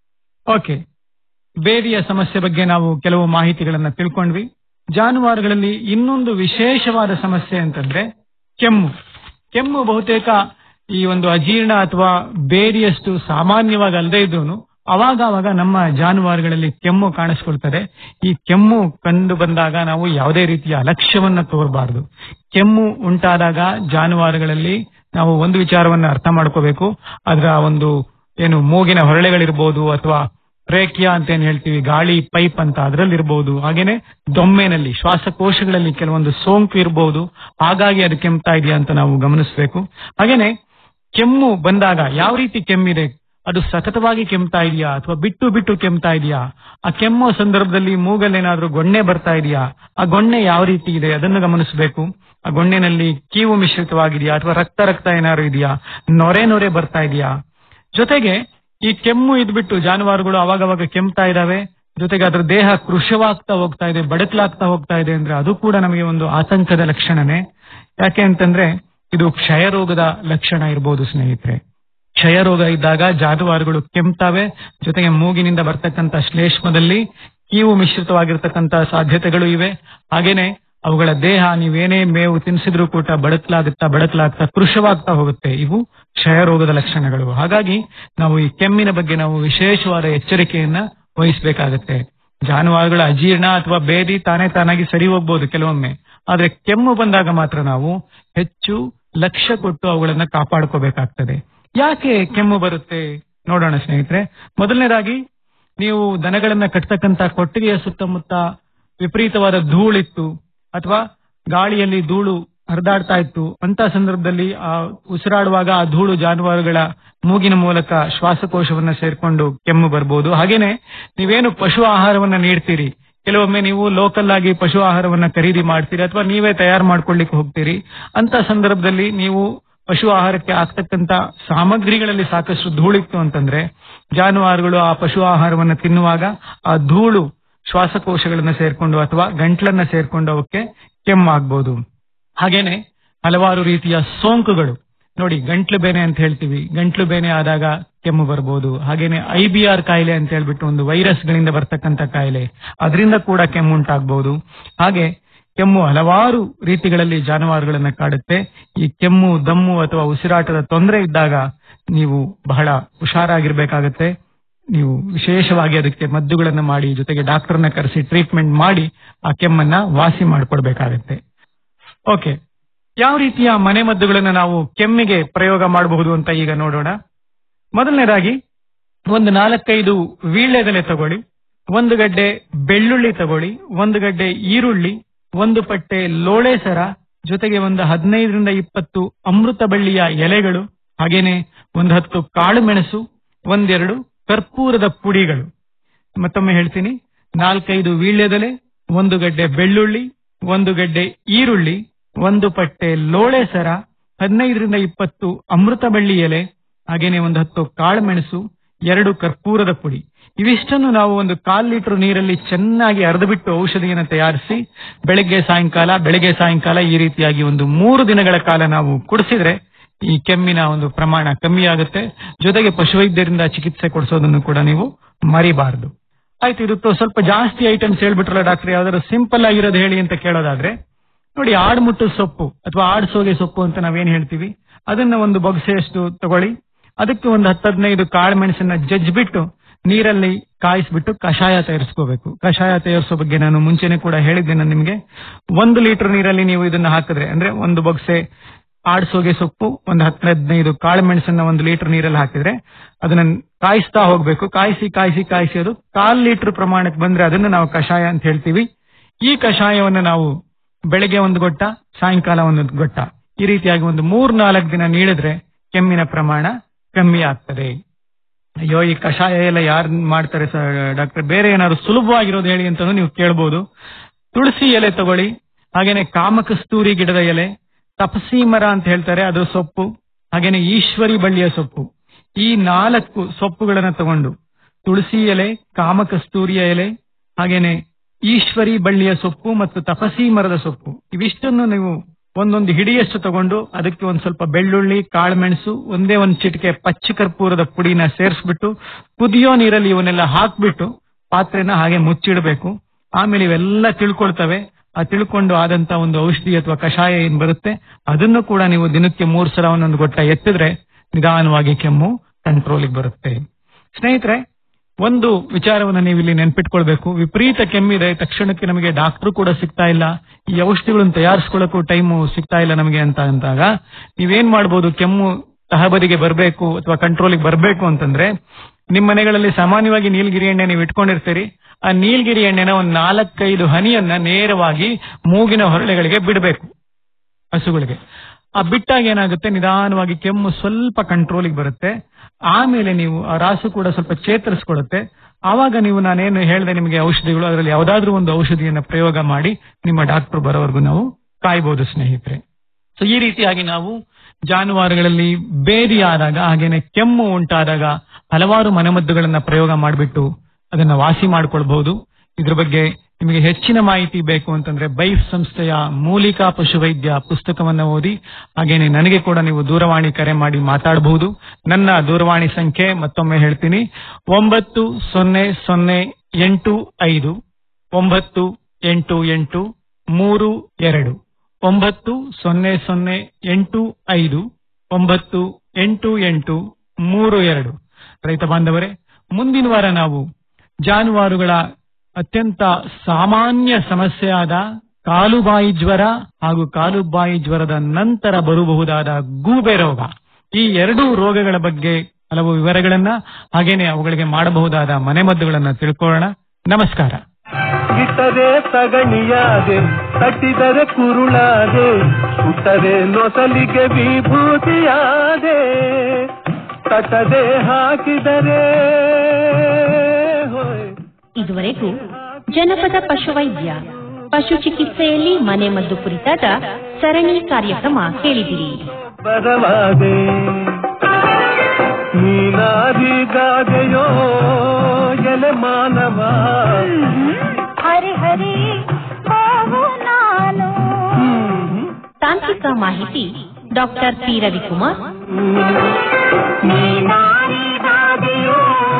ಓಕೆ ಬೇದಿಯ ಸಮಸ್ಯೆ ಬಗ್ಗೆ ನಾವು ಕೆಲವು ಮಾಹಿತಿಗಳನ್ನ ತಿಳ್ಕೊಂಡ್ವಿ ಜಾನುವಾರುಗಳಲ್ಲಿ ಇನ್ನೊಂದು ವಿಶೇಷವಾದ ಸಮಸ್ಯೆ ಅಂತಂದ್ರೆ ಕೆಮ್ಮು ಕೆಮ್ಮು ಬಹುತೇಕ ಈ ಒಂದು ಅಜೀರ್ಣ ಅಥವಾ ಬೇರಿಯಷ್ಟು ಸಾಮಾನ್ಯವಾಗಿ ಅಲ್ಲದೆ ಇದ್ರು ಅವಾಗ ಅವಾಗ ನಮ್ಮ ಜಾನುವಾರುಗಳಲ್ಲಿ ಕೆಮ್ಮು ಕಾಣಿಸ್ಕೊಳ್ತದೆ ಈ ಕೆಮ್ಮು ಕಂಡು ಬಂದಾಗ ನಾವು ಯಾವುದೇ ರೀತಿಯ ಅಲಕ್ಷ್ಯವನ್ನ ತೋರಬಾರದು ಕೆಮ್ಮು ಉಂಟಾದಾಗ ಜಾನುವಾರುಗಳಲ್ಲಿ ನಾವು ಒಂದು ವಿಚಾರವನ್ನ ಅರ್ಥ ಮಾಡ್ಕೋಬೇಕು ಅದರ ಒಂದು ಏನು ಮೂಗಿನ ಹೊರಳೆಗಳಿರ್ಬೋದು ಅಥವಾ ಟ್ರೇಕಿಯಾ ಅಂತ ಏನ್ ಹೇಳ್ತೀವಿ ಗಾಳಿ ಪೈಪ್ ಅಂತ ಅದರಲ್ಲಿ ಇರಬಹುದು ಹಾಗೇನೆ ದೊಮ್ಮೆನಲ್ಲಿ ಶ್ವಾಸಕೋಶಗಳಲ್ಲಿ ಕೆಲವೊಂದು ಸೋಂಕು ಇರಬಹುದು ಹಾಗಾಗಿ ಅದು ಕೆಮ್ತಾ ಇದೆಯಾ ಅಂತ ನಾವು ಗಮನಿಸಬೇಕು ಹಾಗೇನೆ ಕೆಮ್ಮು ಬಂದಾಗ ಯಾವ ರೀತಿ ಕೆಮ್ಮಿದೆ ಅದು ಸತತವಾಗಿ ಕೆಮ್ತಾ ಇದೆಯಾ ಅಥವಾ ಬಿಟ್ಟು ಬಿಟ್ಟು ಕೆಮ್ತಾ ಇದೆಯಾ ಆ ಕೆಮ್ಮೋ ಸಂದರ್ಭದಲ್ಲಿ ಮೂಗಲ್ಲಿ ಏನಾದ್ರೂ ಗೊಣ್ಣೆ ಬರ್ತಾ ಇದೆಯಾ ಆ ಗೊಣ್ಣೆ ಯಾವ ರೀತಿ ಇದೆ ಅದನ್ನು ಗಮನಿಸಬೇಕು ಆ ಗೊಣ್ಣೆನಲ್ಲಿ ಕೀವು ಮಿಶ್ರಿತವಾಗಿದೆಯಾ ಅಥವಾ ರಕ್ತ ರಕ್ತ ಏನಾದ್ರು ಇದೆಯಾ ನೊರೆ ನೊರೆ ಬರ್ತಾ ಇದೆಯಾ ಜೊತೆಗೆ ಈ ಕೆಮ್ಮು ಇದ್ಬಿಟ್ಟು ಜಾನುವಾರುಗಳು ಅವಾಗವಾಗ ಕೆಮ್ತಾ ಇದಾವೆ ಜೊತೆಗೆ ಅದ್ರ ದೇಹ ಕೃಶವಾಗ್ತಾ ಹೋಗ್ತಾ ಇದೆ ಬಡಕಲಾಗ್ತಾ ಹೋಗ್ತಾ ಇದೆ ಅಂದ್ರೆ ಅದು ಕೂಡ ನಮಗೆ ಒಂದು ಆತಂಕದ ಲಕ್ಷಣನೇ ಯಾಕೆ ಅಂತಂದ್ರೆ ಇದು ಕ್ಷಯ ರೋಗದ ಲಕ್ಷಣ ಇರಬಹುದು ಸ್ನೇಹಿತರೆ ಕ್ಷಯ ರೋಗ ಇದ್ದಾಗ ಜಾನುವಾರುಗಳು ಕೆಮ್ತಾವೆ ಜೊತೆಗೆ ಮೂಗಿನಿಂದ ಬರ್ತಕ್ಕಂಥ ಶ್ಲೇಷ್ಮದಲ್ಲಿ ಕೀವು ಮಿಶ್ರಿತವಾಗಿರ್ತಕ್ಕಂಥ ಸಾಧ್ಯತೆಗಳು ಇವೆ ಹಾಗೇನೆ ಅವುಗಳ ದೇಹ ನೀವೇನೇ ಮೇವು ತಿನ್ಸಿದ್ರು ಕೂಡ ಬಡಕಲಾಗುತ್ತಾ ಬಡಕಲಾಗ್ತಾ ಕೃಶವಾಗ್ತಾ ಹೋಗುತ್ತೆ ಇವು ಕ್ಷಯ ರೋಗದ ಲಕ್ಷಣಗಳು ಹಾಗಾಗಿ ನಾವು ಈ ಕೆಮ್ಮಿನ ಬಗ್ಗೆ ನಾವು ವಿಶೇಷವಾದ ಎಚ್ಚರಿಕೆಯನ್ನ ವಹಿಸಬೇಕಾಗತ್ತೆ ಜಾನುವಾರುಗಳ ಅಜೀರ್ಣ ಅಥವಾ ಬೇದಿ ತಾನೇ ತಾನಾಗಿ ಸರಿ ಹೋಗ್ಬೋದು ಕೆಲವೊಮ್ಮೆ ಆದ್ರೆ ಕೆಮ್ಮು ಬಂದಾಗ ಮಾತ್ರ ನಾವು ಹೆಚ್ಚು ಲಕ್ಷ್ಯ ಕೊಟ್ಟು ಅವುಗಳನ್ನ ಕಾಪಾಡ್ಕೋಬೇಕಾಗ್ತದೆ ಯಾಕೆ ಕೆಮ್ಮು ಬರುತ್ತೆ ನೋಡೋಣ ಸ್ನೇಹಿತರೆ ಮೊದಲನೇದಾಗಿ ನೀವು ದನಗಳನ್ನ ಕಟ್ತಕ್ಕಂತ ಕೊಟ್ಟಿಗೆಯ ಸುತ್ತಮುತ್ತ ವಿಪರೀತವಾದ ಧೂಳಿತ್ತು ಅಥವಾ ಗಾಳಿಯಲ್ಲಿ ಧೂಳು ಹರಿದಾಡ್ತಾ ಇತ್ತು ಅಂತ ಸಂದರ್ಭದಲ್ಲಿ ಆ ಉಸಿರಾಡುವಾಗ ಆ ಧೂಳು ಜಾನುವಾರುಗಳ ಮೂಗಿನ ಮೂಲಕ ಶ್ವಾಸಕೋಶವನ್ನ ಸೇರ್ಕೊಂಡು ಕೆಮ್ಮು ಬರ್ಬೋದು ಹಾಗೇನೆ ನೀವೇನು ಪಶು ಆಹಾರವನ್ನ ನೀಡ್ತೀರಿ ಕೆಲವೊಮ್ಮೆ ನೀವು ಲೋಕಲ್ ಆಗಿ ಪಶು ಆಹಾರವನ್ನ ಖರೀದಿ ಮಾಡ್ತೀರಿ ಅಥವಾ ನೀವೇ ತಯಾರು ಮಾಡ್ಕೊಳ್ಳಿಕ್ಕೆ ಹೋಗ್ತೀರಿ ಅಂತ ಸಂದರ್ಭದಲ್ಲಿ ನೀವು ಪಶು ಆಹಾರಕ್ಕೆ ಆಗ್ತಕ್ಕಂತ ಸಾಮಗ್ರಿಗಳಲ್ಲಿ ಸಾಕಷ್ಟು ಧೂಳಿತ್ತು ಅಂತಂದ್ರೆ ಜಾನುವಾರುಗಳು ಆ ಪಶು ಆಹಾರವನ್ನ ತಿನ್ನುವಾಗ ಆ ಧೂಳು ಶ್ವಾಸಕೋಶಗಳನ್ನ ಸೇರ್ಕೊಂಡು ಅಥವಾ ಗಂಟ್ಲನ್ನ ಸೇರ್ಕೊಂಡು ಅವಕ್ಕೆ ಕೆಮ್ಮಾಗ್ಬೋದು ಹಾಗೇನೆ ಹಲವಾರು ರೀತಿಯ ಸೋಂಕುಗಳು ನೋಡಿ ಗಂಟ್ಲು ಬೇನೆ ಅಂತ ಹೇಳ್ತೀವಿ ಗಂಟ್ಲು ಬೇನೆ ಆದಾಗ ಕೆಮ್ಮು ಬರ್ಬೋದು ಹಾಗೇನೆ ಐ ಬಿ ಆರ್ ಕಾಯಿಲೆ ಅಂತ ಹೇಳ್ಬಿಟ್ಟು ಒಂದು ವೈರಸ್ ಗಳಿಂದ ಬರ್ತಕ್ಕಂತ ಕಾಯಿಲೆ ಅದರಿಂದ ಕೂಡ ಕೆಮ್ಮು ಉಂಟಾಗಬಹುದು ಹಾಗೆ ಕೆಮ್ಮು ಹಲವಾರು ರೀತಿಗಳಲ್ಲಿ ಜಾನುವಾರುಗಳನ್ನ ಕಾಡುತ್ತೆ ಈ ಕೆಮ್ಮು ದಮ್ಮು ಅಥವಾ ಉಸಿರಾಟದ ತೊಂದರೆ ಇದ್ದಾಗ ನೀವು ಬಹಳ ಹುಷಾರಾಗಿರ್ಬೇಕಾಗತ್ತೆ ನೀವು ವಿಶೇಷವಾಗಿ ಅದಕ್ಕೆ ಮದ್ದುಗಳನ್ನ ಮಾಡಿ ಜೊತೆಗೆ ಡಾಕ್ಟರ್ನ ಕರೆಸಿ ಟ್ರೀಟ್ಮೆಂಟ್ ಮಾಡಿ ಆ ಕೆಮ್ಮನ್ನ ವಾಸಿ ಮಾಡ್ಕೊಡ್ಬೇಕಾಗತ್ತೆ ಓಕೆ ಯಾವ ರೀತಿಯ ಮನೆ ಮದ್ದುಗಳನ್ನ ನಾವು ಕೆಮ್ಮಿಗೆ ಪ್ರಯೋಗ ಮಾಡಬಹುದು ಅಂತ ಈಗ ನೋಡೋಣ ಮೊದಲನೇದಾಗಿ ಒಂದು ನಾಲ್ಕೈದು ವೀಳ್ಯದೆಲೆ ತಗೊಳ್ಳಿ ಒಂದು ಗಡ್ಡೆ ಬೆಳ್ಳುಳ್ಳಿ ತಗೊಳ್ಳಿ ಒಂದು ಗಡ್ಡೆ ಈರುಳ್ಳಿ ಒಂದು ಪಟ್ಟೆ ಲೋಳೆ ಸರ ಜೊತೆಗೆ ಒಂದು ಹದಿನೈದರಿಂದ ಇಪ್ಪತ್ತು ಅಮೃತ ಬಳ್ಳಿಯ ಎಲೆಗಳು ಹಾಗೇನೆ ಒಂದು ಹತ್ತು ಕಾಳು ಮೆಣಸು ಒಂದೆರಡು ಕರ್ಪೂರದ ಪುಡಿಗಳು ಮತ್ತೊಮ್ಮೆ ಹೇಳ್ತೀನಿ ನಾಲ್ಕೈದು ವೀಳ್ಯದೆಲೆ ಒಂದು ಗಡ್ಡೆ ಬೆಳ್ಳುಳ್ಳಿ ಒಂದು ಗಡ್ಡೆ ಈರುಳ್ಳಿ ಒಂದು ಪಟ್ಟೆ ಲೋಳೆ ಸರ ಹದಿನೈದರಿಂದ ಇಪ್ಪತ್ತು ಅಮೃತ ಬಳ್ಳಿ ಎಲೆ ಹಾಗೇನೆ ಒಂದು ಹತ್ತು ಕಾಳು ಮೆಣಸು ಎರಡು ಕರ್ಪೂರದ ಪುಡಿ ಇವಿಷ್ಟನ್ನು ನಾವು ಒಂದು ಕಾಲ್ ಲೀಟರ್ ನೀರಲ್ಲಿ ಚೆನ್ನಾಗಿ ಅರ್ಧಬಿಟ್ಟು ಔಷಧಿಯನ್ನು ತಯಾರಿಸಿ ಬೆಳಗ್ಗೆ ಸಾಯಂಕಾಲ ಬೆಳಗ್ಗೆ ಸಾಯಂಕಾಲ ಈ ರೀತಿಯಾಗಿ ಒಂದು ಮೂರು ದಿನಗಳ ಕಾಲ ನಾವು ಕುಡಿಸಿದ್ರೆ ಈ ಕೆಮ್ಮಿನ ಒಂದು ಪ್ರಮಾಣ ಕಮ್ಮಿ ಆಗುತ್ತೆ ಜೊತೆಗೆ ಪಶುವೈದ್ಯರಿಂದ ಚಿಕಿತ್ಸೆ ಕೊಡಿಸೋದನ್ನು ಕೂಡ ನೀವು ಮರಿಬಾರದು ಆಯ್ತು ಇದು ತ- ಸ್ವಲ್ಪ ಜಾಸ್ತಿ ಐಟಮ್ಸ್ ಹೇಳ್ಬಿಟ್ರಲ್ಲ ಡಾಕ್ಟರ್ ಯಾವ್ದಾದ್ರು ಸಿಂಪಲ್ ಆಗಿರೋದು ಹೇಳಿ ಅಂತ ಕೇಳೋದಾದ್ರೆ ನೋಡಿ ಆಡ್ಮುಟ್ಟು ಸೊಪ್ಪು ಅಥವಾ ಆಡ್ಸೋಗೆ ಸೊಪ್ಪು ಅಂತ ನಾವೇನ್ ಹೇಳ್ತೀವಿ ಅದನ್ನ ಒಂದು ಬೊಗಸೆಯಷ್ಟು ತಗೊಳ್ಳಿ ಅದಕ್ಕೆ ಒಂದು ಹತ್ತದನೈದು ಕಾಳು ಮೆಣಸನ್ನ ಜಜ್ಜಿಬಿಟ್ಟು ನೀರಲ್ಲಿ ಕಾಯಿಸ್ಬಿಟ್ಟು ಕಷಾಯ ತಯಾರಿಸ್ಕೋಬೇಕು ಕಷಾಯ ತಯಾರಿಸೋ ಬಗ್ಗೆ ನಾನು ಮುಂಚೆನೆ ಕೂಡ ಹೇಳಿದ್ದೆ ನಾನು ನಿಮಗೆ ಒಂದು ಲೀಟರ್ ನೀರಲ್ಲಿ ನೀವು ಇದನ್ನ ಹಾಕಿದ್ರೆ ಅಂದ್ರೆ ಒಂದು ಬೊಗಸೆ ಆಡ್ಸೋಗೆ ಸೊಪ್ಪು ಒಂದು ಹತ್ತು ಹದಿನೈದು ಕಾಳು ಮೆಣಸನ್ನ ಒಂದು ಲೀಟರ್ ನೀರಲ್ಲಿ ಹಾಕಿದ್ರೆ ಅದನ್ನ ಕಾಯಿಸ್ತಾ ಹೋಗ್ಬೇಕು ಕಾಯಿಸಿ ಕಾಯಿಸಿ ಕಾಯಿಸಿ ಅದು ಕಾಲ್ ಲೀಟರ್ ಪ್ರಮಾಣಕ್ಕೆ ಬಂದ್ರೆ ಅದನ್ನ ನಾವು ಕಷಾಯ ಅಂತ ಹೇಳ್ತೀವಿ ಈ ಕಷಾಯವನ್ನು ನಾವು ಬೆಳಗ್ಗೆ ಒಂದು ಗೊಟ್ಟ ಸಾಯಂಕಾಲ ಒಂದು ಗೊಟ್ಟ ಈ ರೀತಿಯಾಗಿ ಒಂದು ಮೂರ್ ನಾಲ್ಕು ದಿನ ನೀಡಿದ್ರೆ ಕೆಮ್ಮಿನ ಪ್ರಮಾಣ ಕಮ್ಮಿ ಆಗ್ತದೆ ಅಯ್ಯೋ ಈ ಕಷಾಯ ಎಲ್ಲ ಯಾರು ಮಾಡ್ತಾರೆ ಸರ್ ಡಾಕ್ಟರ್ ಬೇರೆ ಏನಾದ್ರು ಸುಲಭವಾಗಿರೋದು ಹೇಳಿ ಅಂತಾನು ನೀವು ಕೇಳ್ಬೋದು ತುಳಸಿ ಎಲೆ ತಗೊಳ್ಳಿ ಹಾಗೇನೆ ಕಾಮಕಸ್ತೂರಿ ಗಿಡದ ಎಲೆ ತಪಸಿ ಮರ ಅಂತ ಹೇಳ್ತಾರೆ ಅದು ಸೊಪ್ಪು ಹಾಗೇನೆ ಈಶ್ವರಿ ಬಳ್ಳಿಯ ಸೊಪ್ಪು ಈ ನಾಲ್ಕು ಸೊಪ್ಪುಗಳನ್ನ ತಗೊಂಡು ತುಳಸಿ ಎಲೆ ಕಾಮಕಸ್ತೂರಿಯ ಎಲೆ ಹಾಗೇನೆ ಈಶ್ವರಿ ಬಳ್ಳಿಯ ಸೊಪ್ಪು ಮತ್ತು ತಪಸಿ ಮರದ ಸೊಪ್ಪು ಇವಿಷ್ಟನ್ನು ನೀವು ಒಂದೊಂದು ಹಿಡಿಯಷ್ಟು ತಗೊಂಡು ಅದಕ್ಕೆ ಒಂದ್ ಸ್ವಲ್ಪ ಬೆಳ್ಳುಳ್ಳಿ ಕಾಳುಮೆಣಸು ಒಂದೇ ಒಂದು ಚಿಟಿಕೆ ಪಚ್ಚ ಕರ್ಪೂರದ ಪುಡಿನ ಸೇರಿಸ್ಬಿಟ್ಟು ಕುದಿಯೋ ನೀರಲ್ಲಿ ಇವನ್ನೆಲ್ಲ ಹಾಕ್ಬಿಟ್ಟು ಪಾತ್ರೆನ ಹಾಗೆ ಮುಚ್ಚಿಡಬೇಕು ಆಮೇಲೆ ಇವೆಲ್ಲ ತಿಳ್ಕೊಳ್ತವೆ ಆ ತಿಳ್ಕೊಂಡು ಆದಂತ ಒಂದು ಔಷಧಿ ಅಥವಾ ಕಷಾಯ ಏನ್ ಬರುತ್ತೆ ಅದನ್ನು ಕೂಡ ನೀವು ದಿನಕ್ಕೆ ಮೂರ್ ಸಲ ಒಂದೊಂದು ಗೊಟ್ಟ ಎತ್ತಿದ್ರೆ ನಿಧಾನವಾಗಿ ಕೆಮ್ಮು ಕಂಟ್ರೋಲಿಗೆ ಬರುತ್ತೆ ಸ್ನೇಹಿತರೆ ಒಂದು ವಿಚಾರವನ್ನ ನೀವು ಇಲ್ಲಿ ನೆನ್ಪಿಟ್ಕೊಳ್ಬೇಕು ವಿಪರೀತ ಕೆಮ್ಮಿದೆ ತಕ್ಷಣಕ್ಕೆ ನಮಗೆ ಡಾಕ್ಟರ್ ಕೂಡ ಸಿಗ್ತಾ ಇಲ್ಲ ಈ ಔಷಧಿಗಳನ್ನು ತಯಾರಿಸ್ಕೊಳ್ಳೋಕ್ಕೂ ಟೈಮು ಸಿಗ್ತಾ ಇಲ್ಲ ನಮಗೆ ಅಂತ ಅಂದಾಗ ನೀವೇನ್ ಮಾಡ್ಬೋದು ಕೆಮ್ಮು ತಹಬದಿಗೆ ಬರಬೇಕು ಅಥವಾ ಕಂಟ್ರೋಲಿಗೆ ಬರಬೇಕು ಅಂತಂದ್ರೆ ನಿಮ್ಮ ಮನೆಗಳಲ್ಲಿ ಸಾಮಾನ್ಯವಾಗಿ ನೀಲಗಿರಿ ಎಣ್ಣೆ ನೀವು ಇಟ್ಕೊಂಡಿರ್ತೀರಿ ಆ ನೀಲಗಿರಿ ಎಣ್ಣೆನ ಒಂದ್ ನಾಲ್ಕೈದು ಹನಿಯನ್ನ ನೇರವಾಗಿ ಮೂಗಿನ ಹೊರಳೆಗಳಿಗೆ ಬಿಡಬೇಕು ಹಸುಗಳಿಗೆ ಆ ಬಿಟ್ಟಾಗ ಏನಾಗುತ್ತೆ ನಿಧಾನವಾಗಿ ಕೆಮ್ಮು ಸ್ವಲ್ಪ ಕಂಟ್ರೋಲಿಗೆ ಬರುತ್ತೆ ಆಮೇಲೆ ನೀವು ಆ ರಾಸು ಕೂಡ ಸ್ವಲ್ಪ ಚೇತರಿಸ್ಕೊಳ್ಳುತ್ತೆ ಆವಾಗ ನೀವು ನಾನೇನು ಹೇಳಿದೆ ನಿಮಗೆ ಔಷಧಿಗಳು ಅದರಲ್ಲಿ ಯಾವ್ದಾದ್ರೂ ಒಂದು ಔಷಧಿಯನ್ನ ಪ್ರಯೋಗ ಮಾಡಿ ನಿಮ್ಮ ಡಾಕ್ಟರ್ ಬರೋವರೆಗೂ ನಾವು ಕಾಯ್ಬೋದು ಸ್ನೇಹಿತರೆ ಸೊ ಈ ರೀತಿಯಾಗಿ ನಾವು ಜಾನುವಾರುಗಳಲ್ಲಿ ಬೇದಿ ಆದಾಗ ಹಾಗೇನೆ ಕೆಮ್ಮು ಉಂಟಾದಾಗ ಹಲವಾರು ಮನೆಮದ್ದುಗಳನ್ನ ಪ್ರಯೋಗ ಮಾಡಿಬಿಟ್ಟು ಅದನ್ನ ವಾಸಿ ಮಾಡ್ಕೊಳ್ಬಹುದು ಇದ್ರ ಬಗ್ಗೆ ನಿಮಗೆ ಹೆಚ್ಚಿನ ಮಾಹಿತಿ ಬೇಕು ಅಂತಂದ್ರೆ ಬೈಫ್ ಸಂಸ್ಥೆಯ ಮೂಲಿಕಾ ಪಶುವೈದ್ಯ ಪುಸ್ತಕವನ್ನ ಓದಿ ಹಾಗೇನೆ ನನಗೆ ಕೂಡ ನೀವು ದೂರವಾಣಿ ಕರೆ ಮಾಡಿ ಮಾತಾಡಬಹುದು ನನ್ನ ದೂರವಾಣಿ ಸಂಖ್ಯೆ ಮತ್ತೊಮ್ಮೆ ಹೇಳ್ತೀನಿ ಒಂಬತ್ತು ಸೊನ್ನೆ ಸೊನ್ನೆ ಎಂಟು ಐದು ಒಂಬತ್ತು ಎಂಟು ಎಂಟು ಮೂರು ಎರಡು ಒಂಬತ್ತು ಸೊನ್ನೆ ಸೊನ್ನೆ ಎಂಟು ಐದು ಒಂಬತ್ತು ಎಂಟು ಎಂಟು ಮೂರು ಎರಡು ರೈತ ಬಾಂಧವರೇ ಮುಂದಿನ ವಾರ ನಾವು ಜಾನುವಾರುಗಳ ಅತ್ಯಂತ ಸಾಮಾನ್ಯ ಸಮಸ್ಯೆಯಾದ ಕಾಲುಬಾಯಿ ಜ್ವರ ಹಾಗೂ ಕಾಲುಬಾಯಿ ಜ್ವರದ ನಂತರ ಬರಬಹುದಾದ ಗೂಬೆ ರೋಗ ಈ ಎರಡೂ ರೋಗಗಳ ಬಗ್ಗೆ ಹಲವು ವಿವರಗಳನ್ನ ಹಾಗೇನೆ ಅವುಗಳಿಗೆ ಮಾಡಬಹುದಾದ ಮನೆಮದ್ದುಗಳನ್ನ ತಿಳ್ಕೊಳ್ಳೋಣ ನಮಸ್ಕಾರ ಇಟ್ಟರೆ ಸಗಣಿಯಾದೆ ತಟ್ಟಿದರೆ ಕುರುಳಾದೆ ಸುಟ್ಟರೆ ನೊಸಲಿಗೆ ವಿಭೂತಿಯಾದೆ ತಟ್ಟದೆ ಹಾಕಿದರೆ ಹೋಯ್ ಇದುವರೆಗೂ ಜನಪದ ಪಶುವೈದ್ಯ ಪಶು ಚಿಕಿತ್ಸೆಯಲ್ಲಿ ಮನೆಮದ್ದು ಕುರಿತಾದ ಸರಣಿ ಕಾರ್ಯಕ್ರಮ ಕೇಳಿದಿರಿ ಬರವಾದೆ ನೀನಾದಿಗಾದೆಯೋ ಎಲೆ ಮಾನವ ಹರಿ ಹರಿ ಹೋಗು ನಾನು ತಾಂತ್ರಿಕ ಮಾಹಿತಿ ಡಾಕ್ಟರ್ ಪಿ ರವಿಕುಮಾರ್ ನೀನಾದಿಗಾದೆಯೋ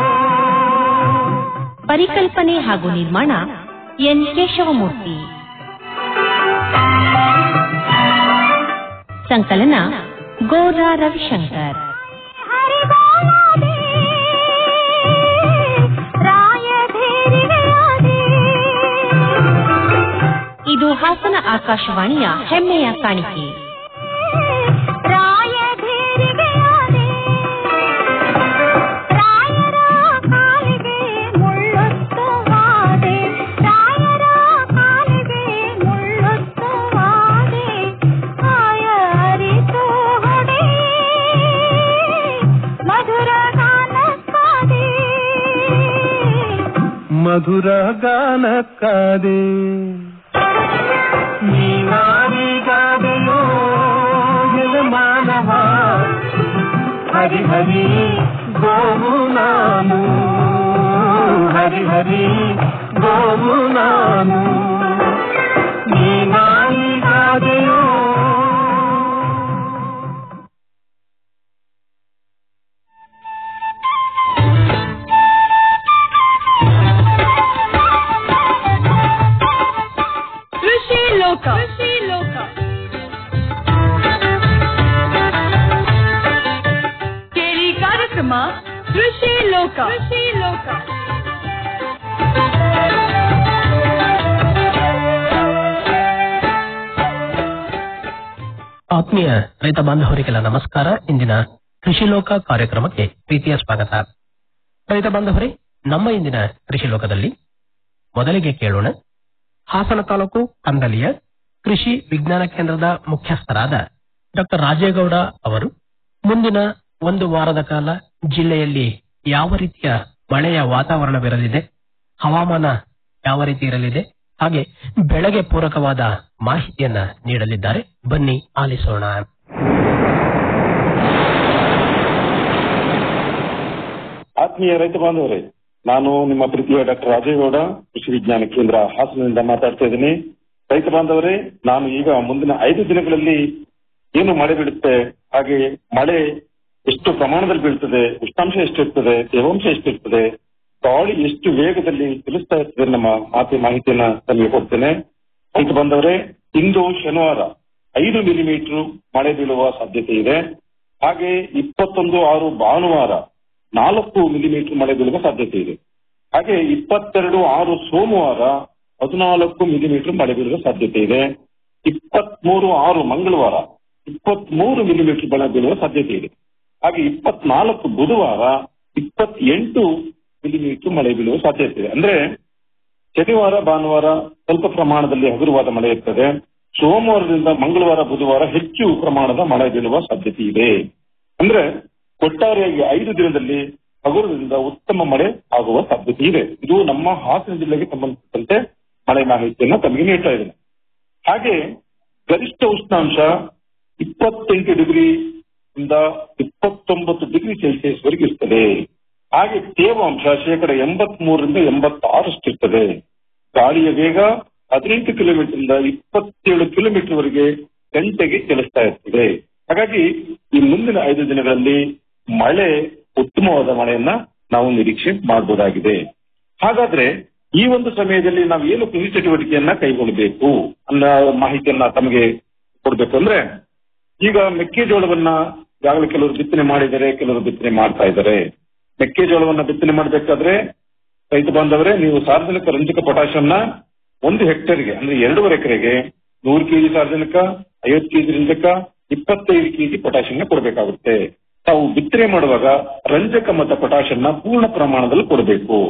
ಪರಿಕಲ್ಪನೆ ಹಾಗೂ ನಿರ್ಮಾಣ ಎನ್ ಕೇಶವಮೂರ್ತಿ ಸಂಕಲನ ಗೋರಾ ರವಿಶಂಕರ್ ಹರಿ ಬಾಲಾದೆ ರಾಯಧೇರಿಗೆಯಾದೆ ಇದು ಹಾಸನ ಆಕಾಶವಾಣಿಯ ಹೆಮ್ಮೆಯ ಕಾಣಿಕೆ ರಾಯಧೇರಿಗೆಯಾದೆ ರಾಯರ ಕಾಲಿಗೆ ಮುಳ್ಳೊತ್ತುವಾದೆ ರಾಯರ ಕಾಲಿಗೆ ಮುಳ್ಳೊತ್ತುವಾದೆ ಆಯ ಅರಿತು ಹೊಡೆ ಮಧುರ ಗಾನಕ್ಕಾದೆ ಮಧುರ ಗಾನಕ್ಕಾದೆ ನೀನಾದಿಗಾದೆಯೋ ಎಲೆ ಮಾನವ ಹರಿ ಹರಿ ಗೋವು ನಾನು ಹರಿ ಹರಿ ಗೋವು ನಾನು ನೀನಾದಿಗಾದೆಯೋ ಕೃಷಿ ಲೋಕ ಕೃಷಿ ಲೋಕ ಕೇಳಿ ಕಾರ್ಯಕ್ರಮ ಕೃಷಿ ಲೋಕ ಕೃಷಿ ಲೋಕ ಆತ್ಮೀಯ ರೈತ ಬಾಂಧವರಿಗೆಲ್ಲ ನಮಸ್ಕಾರ ಇಂದಿನ ಕೃಷಿ ಲೋಕ ಕಾರ್ಯಕ್ರಮಕ್ಕೆ ಪ್ರೀತಿಯ ಸ್ವಾಗತ ರೈತ ಬಾಂಧವರೇ ನಮ್ಮ ಇಂದಿನ ಕೃಷಿ ಲೋಕದಲ್ಲಿ ಮೊದಲಿಗೆ ಕೇಳೋಣ ಹಾಸನ ತಾಲೂಕು ಕಂದಲಿಯ ಕೃಷಿ ವಿಜ್ಞಾನ ಕೇಂದ್ರದ ಮುಖ್ಯಸ್ಥರಾದ ಡಾಕ್ಟರ್ ರಾಜೇಗೌಡ ಅವರು ಮುಂದಿನ ಒಂದು ವಾರದ ಕಾಲ ಜಿಲ್ಲೆಯಲ್ಲಿ ಯಾವ ರೀತಿಯ ಮಳೆಯ ವಾತಾವರಣವಿರಲಿದೆ ಹವಾಮಾನ ಯಾವ ರೀತಿ ಇರಲಿದೆ ಹಾಗೆ ಬೆಳೆಗೆ ಪೂರಕವಾದ ಮಾಹಿತಿಯನ್ನ ನೀಡಲಿದ್ದಾರೆ ಬನ್ನಿ ಆಲಿಸೋಣ ಆತ್ಮೀಯ ರೈತ ಬಾಂಧವರೇ ನಾನು ನಿಮ್ಮ ಪ್ರೀತಿಯ ಡಾಕ್ಟರ್ ರಾಜೇಗೌಡ ಕೃಷಿ ವಿಜ್ಞಾನ ಕೇಂದ್ರ ಹಾಸನದಿಂದ ಮಾತಾಡ್ತಾ ಇದ್ದೀನಿ ರೈತ ಬಾಂಧವರೇ ನಾನು ಈಗ ಮುಂದಿನ ಐದು ದಿನಗಳಲ್ಲಿ ಏನು ಮಳೆ ಬೀಳುತ್ತೆ ಹಾಗೆ ಮಳೆ ಎಷ್ಟು ಪ್ರಮಾಣದಲ್ಲಿ ಬೀಳ್ತದೆ ಉಷ್ಣಾಂಶ ಎಷ್ಟಿರ್ತದೆ ತೇವಾಂಶ ಎಷ್ಟಿರ್ತದೆ ಗಾಳಿ ಎಷ್ಟು ವೇಗದಲ್ಲಿ ಚಲಿಸ್ತಾ ಇರ್ತದೆ ನಮ್ಮ ಮಾತೆ ಮಾಹಿತಿಯನ್ನ ತಮಗೆ ಕೊಡ್ತೇನೆ ರೈತ ಬಾಂಧವರೇ ಇಂದು ಶನಿವಾರ ಐದು ಮಿಲಿಮೀಟರ್ ಮಳೆ ಬೀಳುವ ಸಾಧ್ಯತೆ ಇದೆ ಹಾಗೆ ಇಪ್ಪತ್ತೊಂದು ಆರು ಭಾನುವಾರ ನಾಲ್ಕು ಮಿಲಿಮೀಟರ್ ಮಳೆ ಬೀಳುವ ಸಾಧ್ಯತೆ ಇದೆ ಹಾಗೆ ಇಪ್ಪತ್ತೆರಡು ಆರು ಸೋಮವಾರ ಹದಿನಾಲ್ಕು ಮಿಲಿಮೀಟರ್ ಮಳೆ ಬೀಳುವ ಸಾಧ್ಯತೆ ಇದೆ ಇಪ್ಪತ್ಮೂರು ಆರು ಮಂಗಳವಾರ ಇಪ್ಪತ್ಮೂರು ಮಿಲಿಮೀಟರ್ ಮಳೆ ಬೀಳುವ ಸಾಧ್ಯತೆ ಇದೆ ಹಾಗೆ ಇಪ್ಪತ್ನಾಲ್ಕು ಬುಧವಾರ ಇಪ್ಪತ್ತೆಂಟು ಮಿಲಿಮೀಟರ್ ಮಳೆ ಬೀಳುವ ಸಾಧ್ಯತೆ ಇದೆ ಅಂದ್ರೆ ಶನಿವಾರ ಭಾನುವಾರ ಸ್ವಲ್ಪ ಪ್ರಮಾಣದಲ್ಲಿ ಹಗುರವಾದ ಮಳೆ ಇರ್ತದೆ ಸೋಮವಾರದಿಂದ ಮಂಗಳವಾರ ಬುಧವಾರ ಹೆಚ್ಚು ಪ್ರಮಾಣದ ಮಳೆ ಬೀಳುವ ಸಾಧ್ಯತೆ ಇದೆ ಅಂದ್ರೆ ಒಟ್ಟಾರೆಯಾಗಿ ಐದು ದಿನದಲ್ಲಿ ಹಗುರದಿಂದ ಉತ್ತಮ ಮಳೆ ಆಗುವ ಸಾಧ್ಯತೆ ಇದೆ ಇದು ನಮ್ಮ ಹಾಸನ ಜಿಲ್ಲೆಗೆ ಸಂಬಂಧಿಸಿದಂತೆ ಮಳೆ ಮಾಹಿತಿಯನ್ನ ತಮಗೆ ನೀಡ್ತಾ ಇದ್ದೇನೆ ಹಾಗೆ ಗರಿಷ್ಠ ಉಷ್ಣಾಂಶ ಇಪ್ಪತ್ತೆಂಟು ಡಿಗ್ರಿ ಇಂದ ಇಪ್ಪತ್ತೊಂಬತ್ತು ಡಿಗ್ರಿ ಸೆಲ್ಸಿಯಸ್ ವರೆಗೆ ಇರ್ತದೆ ಹಾಗೆ ತೇವಾಂಶ ಶೇಕಡ ಎಂಬತ್ ಮೂರರಿಂದ ಎಂಬತ್ತಾರಷ್ಟು ಇರ್ತದೆ ಗಾಳಿಯ ವೇಗ ಹದಿನೆಂಟು ಕಿಲೋಮೀಟರ್ ಇಂದ ಇಪ್ಪತ್ತೇಳು ಕಿಲೋಮೀಟರ್ ವರೆಗೆ ಗಂಟೆಗೆ ಚಲಿಸ್ತಾ ಇರ್ತದೆ ಹಾಗಾಗಿ ಈ ಮುಂದಿನ ಐದು ದಿನಗಳಲ್ಲಿ ಮಳೆ ಉತ್ತಮವಾದ ಮಳೆಯನ್ನ ನಾವು ನಿರೀಕ್ಷೆ ಮಾಡಬಹುದಾಗಿದೆ ಹಾಗಾದ್ರೆ ಈ ಒಂದು ಸಮಯದಲ್ಲಿ ನಾವು ಏನು ಕೃಷಿ ಚಟುವಟಿಕೆಯನ್ನ ಕೈಗೊಳ್ಳಬೇಕು ಅನ್ನೋ ಮಾಹಿತಿಯನ್ನ ತಮಗೆ ಕೊಡ್ಬೇಕು ಅಂದ್ರೆ ಈಗ ಮೆಕ್ಕೆಜೋಳವನ್ನ ಈಗಾಗಲೇ ಕೆಲವರು ಬಿತ್ತನೆ ಮಾಡಿದ್ದಾರೆ ಕೆಲವರು ಬಿತ್ತನೆ ಮಾಡ್ತಾ ಇದ್ದಾರೆ ಮೆಕ್ಕೆಜೋಳವನ್ನ ಬಿತ್ತನೆ ಮಾಡಬೇಕಾದ್ರೆ ರೈತ ಬಾಂಧವರೇ ನೀವು ಸಾರ್ವಜನಿಕ ರಂಜಕ ಪೊಟ್ಯಾಷಿಯಂನ ಒಂದು ಹೆಕ್ಟೇರ್ಗೆ ಅಂದ್ರೆ ಎರಡೂವರೆ ಎಕರೆಗೆ ನೂರು ಕೆಜಿ ಸಾರ್ವಜನಿಕ ಐವತ್ತು ಕೆಜಿ ರಂಜಕ ಇಪ್ಪತ್ತೈದು ಕೆಜಿ ಪೊಟ್ಯಾಷಿಯಂನ ಕೊಡಬೇಕಾಗುತ್ತೆ ತಾವು ಬಿತ್ತನೆ ಮಾಡುವಾಗ ರಂಜಕ ಮತ್ತು ಪೊಟ್ಯಾಷಿಯಂನ ಪೂರ್ಣ ಪ್ರಮಾಣದಲ್ಲಿ ಕೊಡಬೇಕು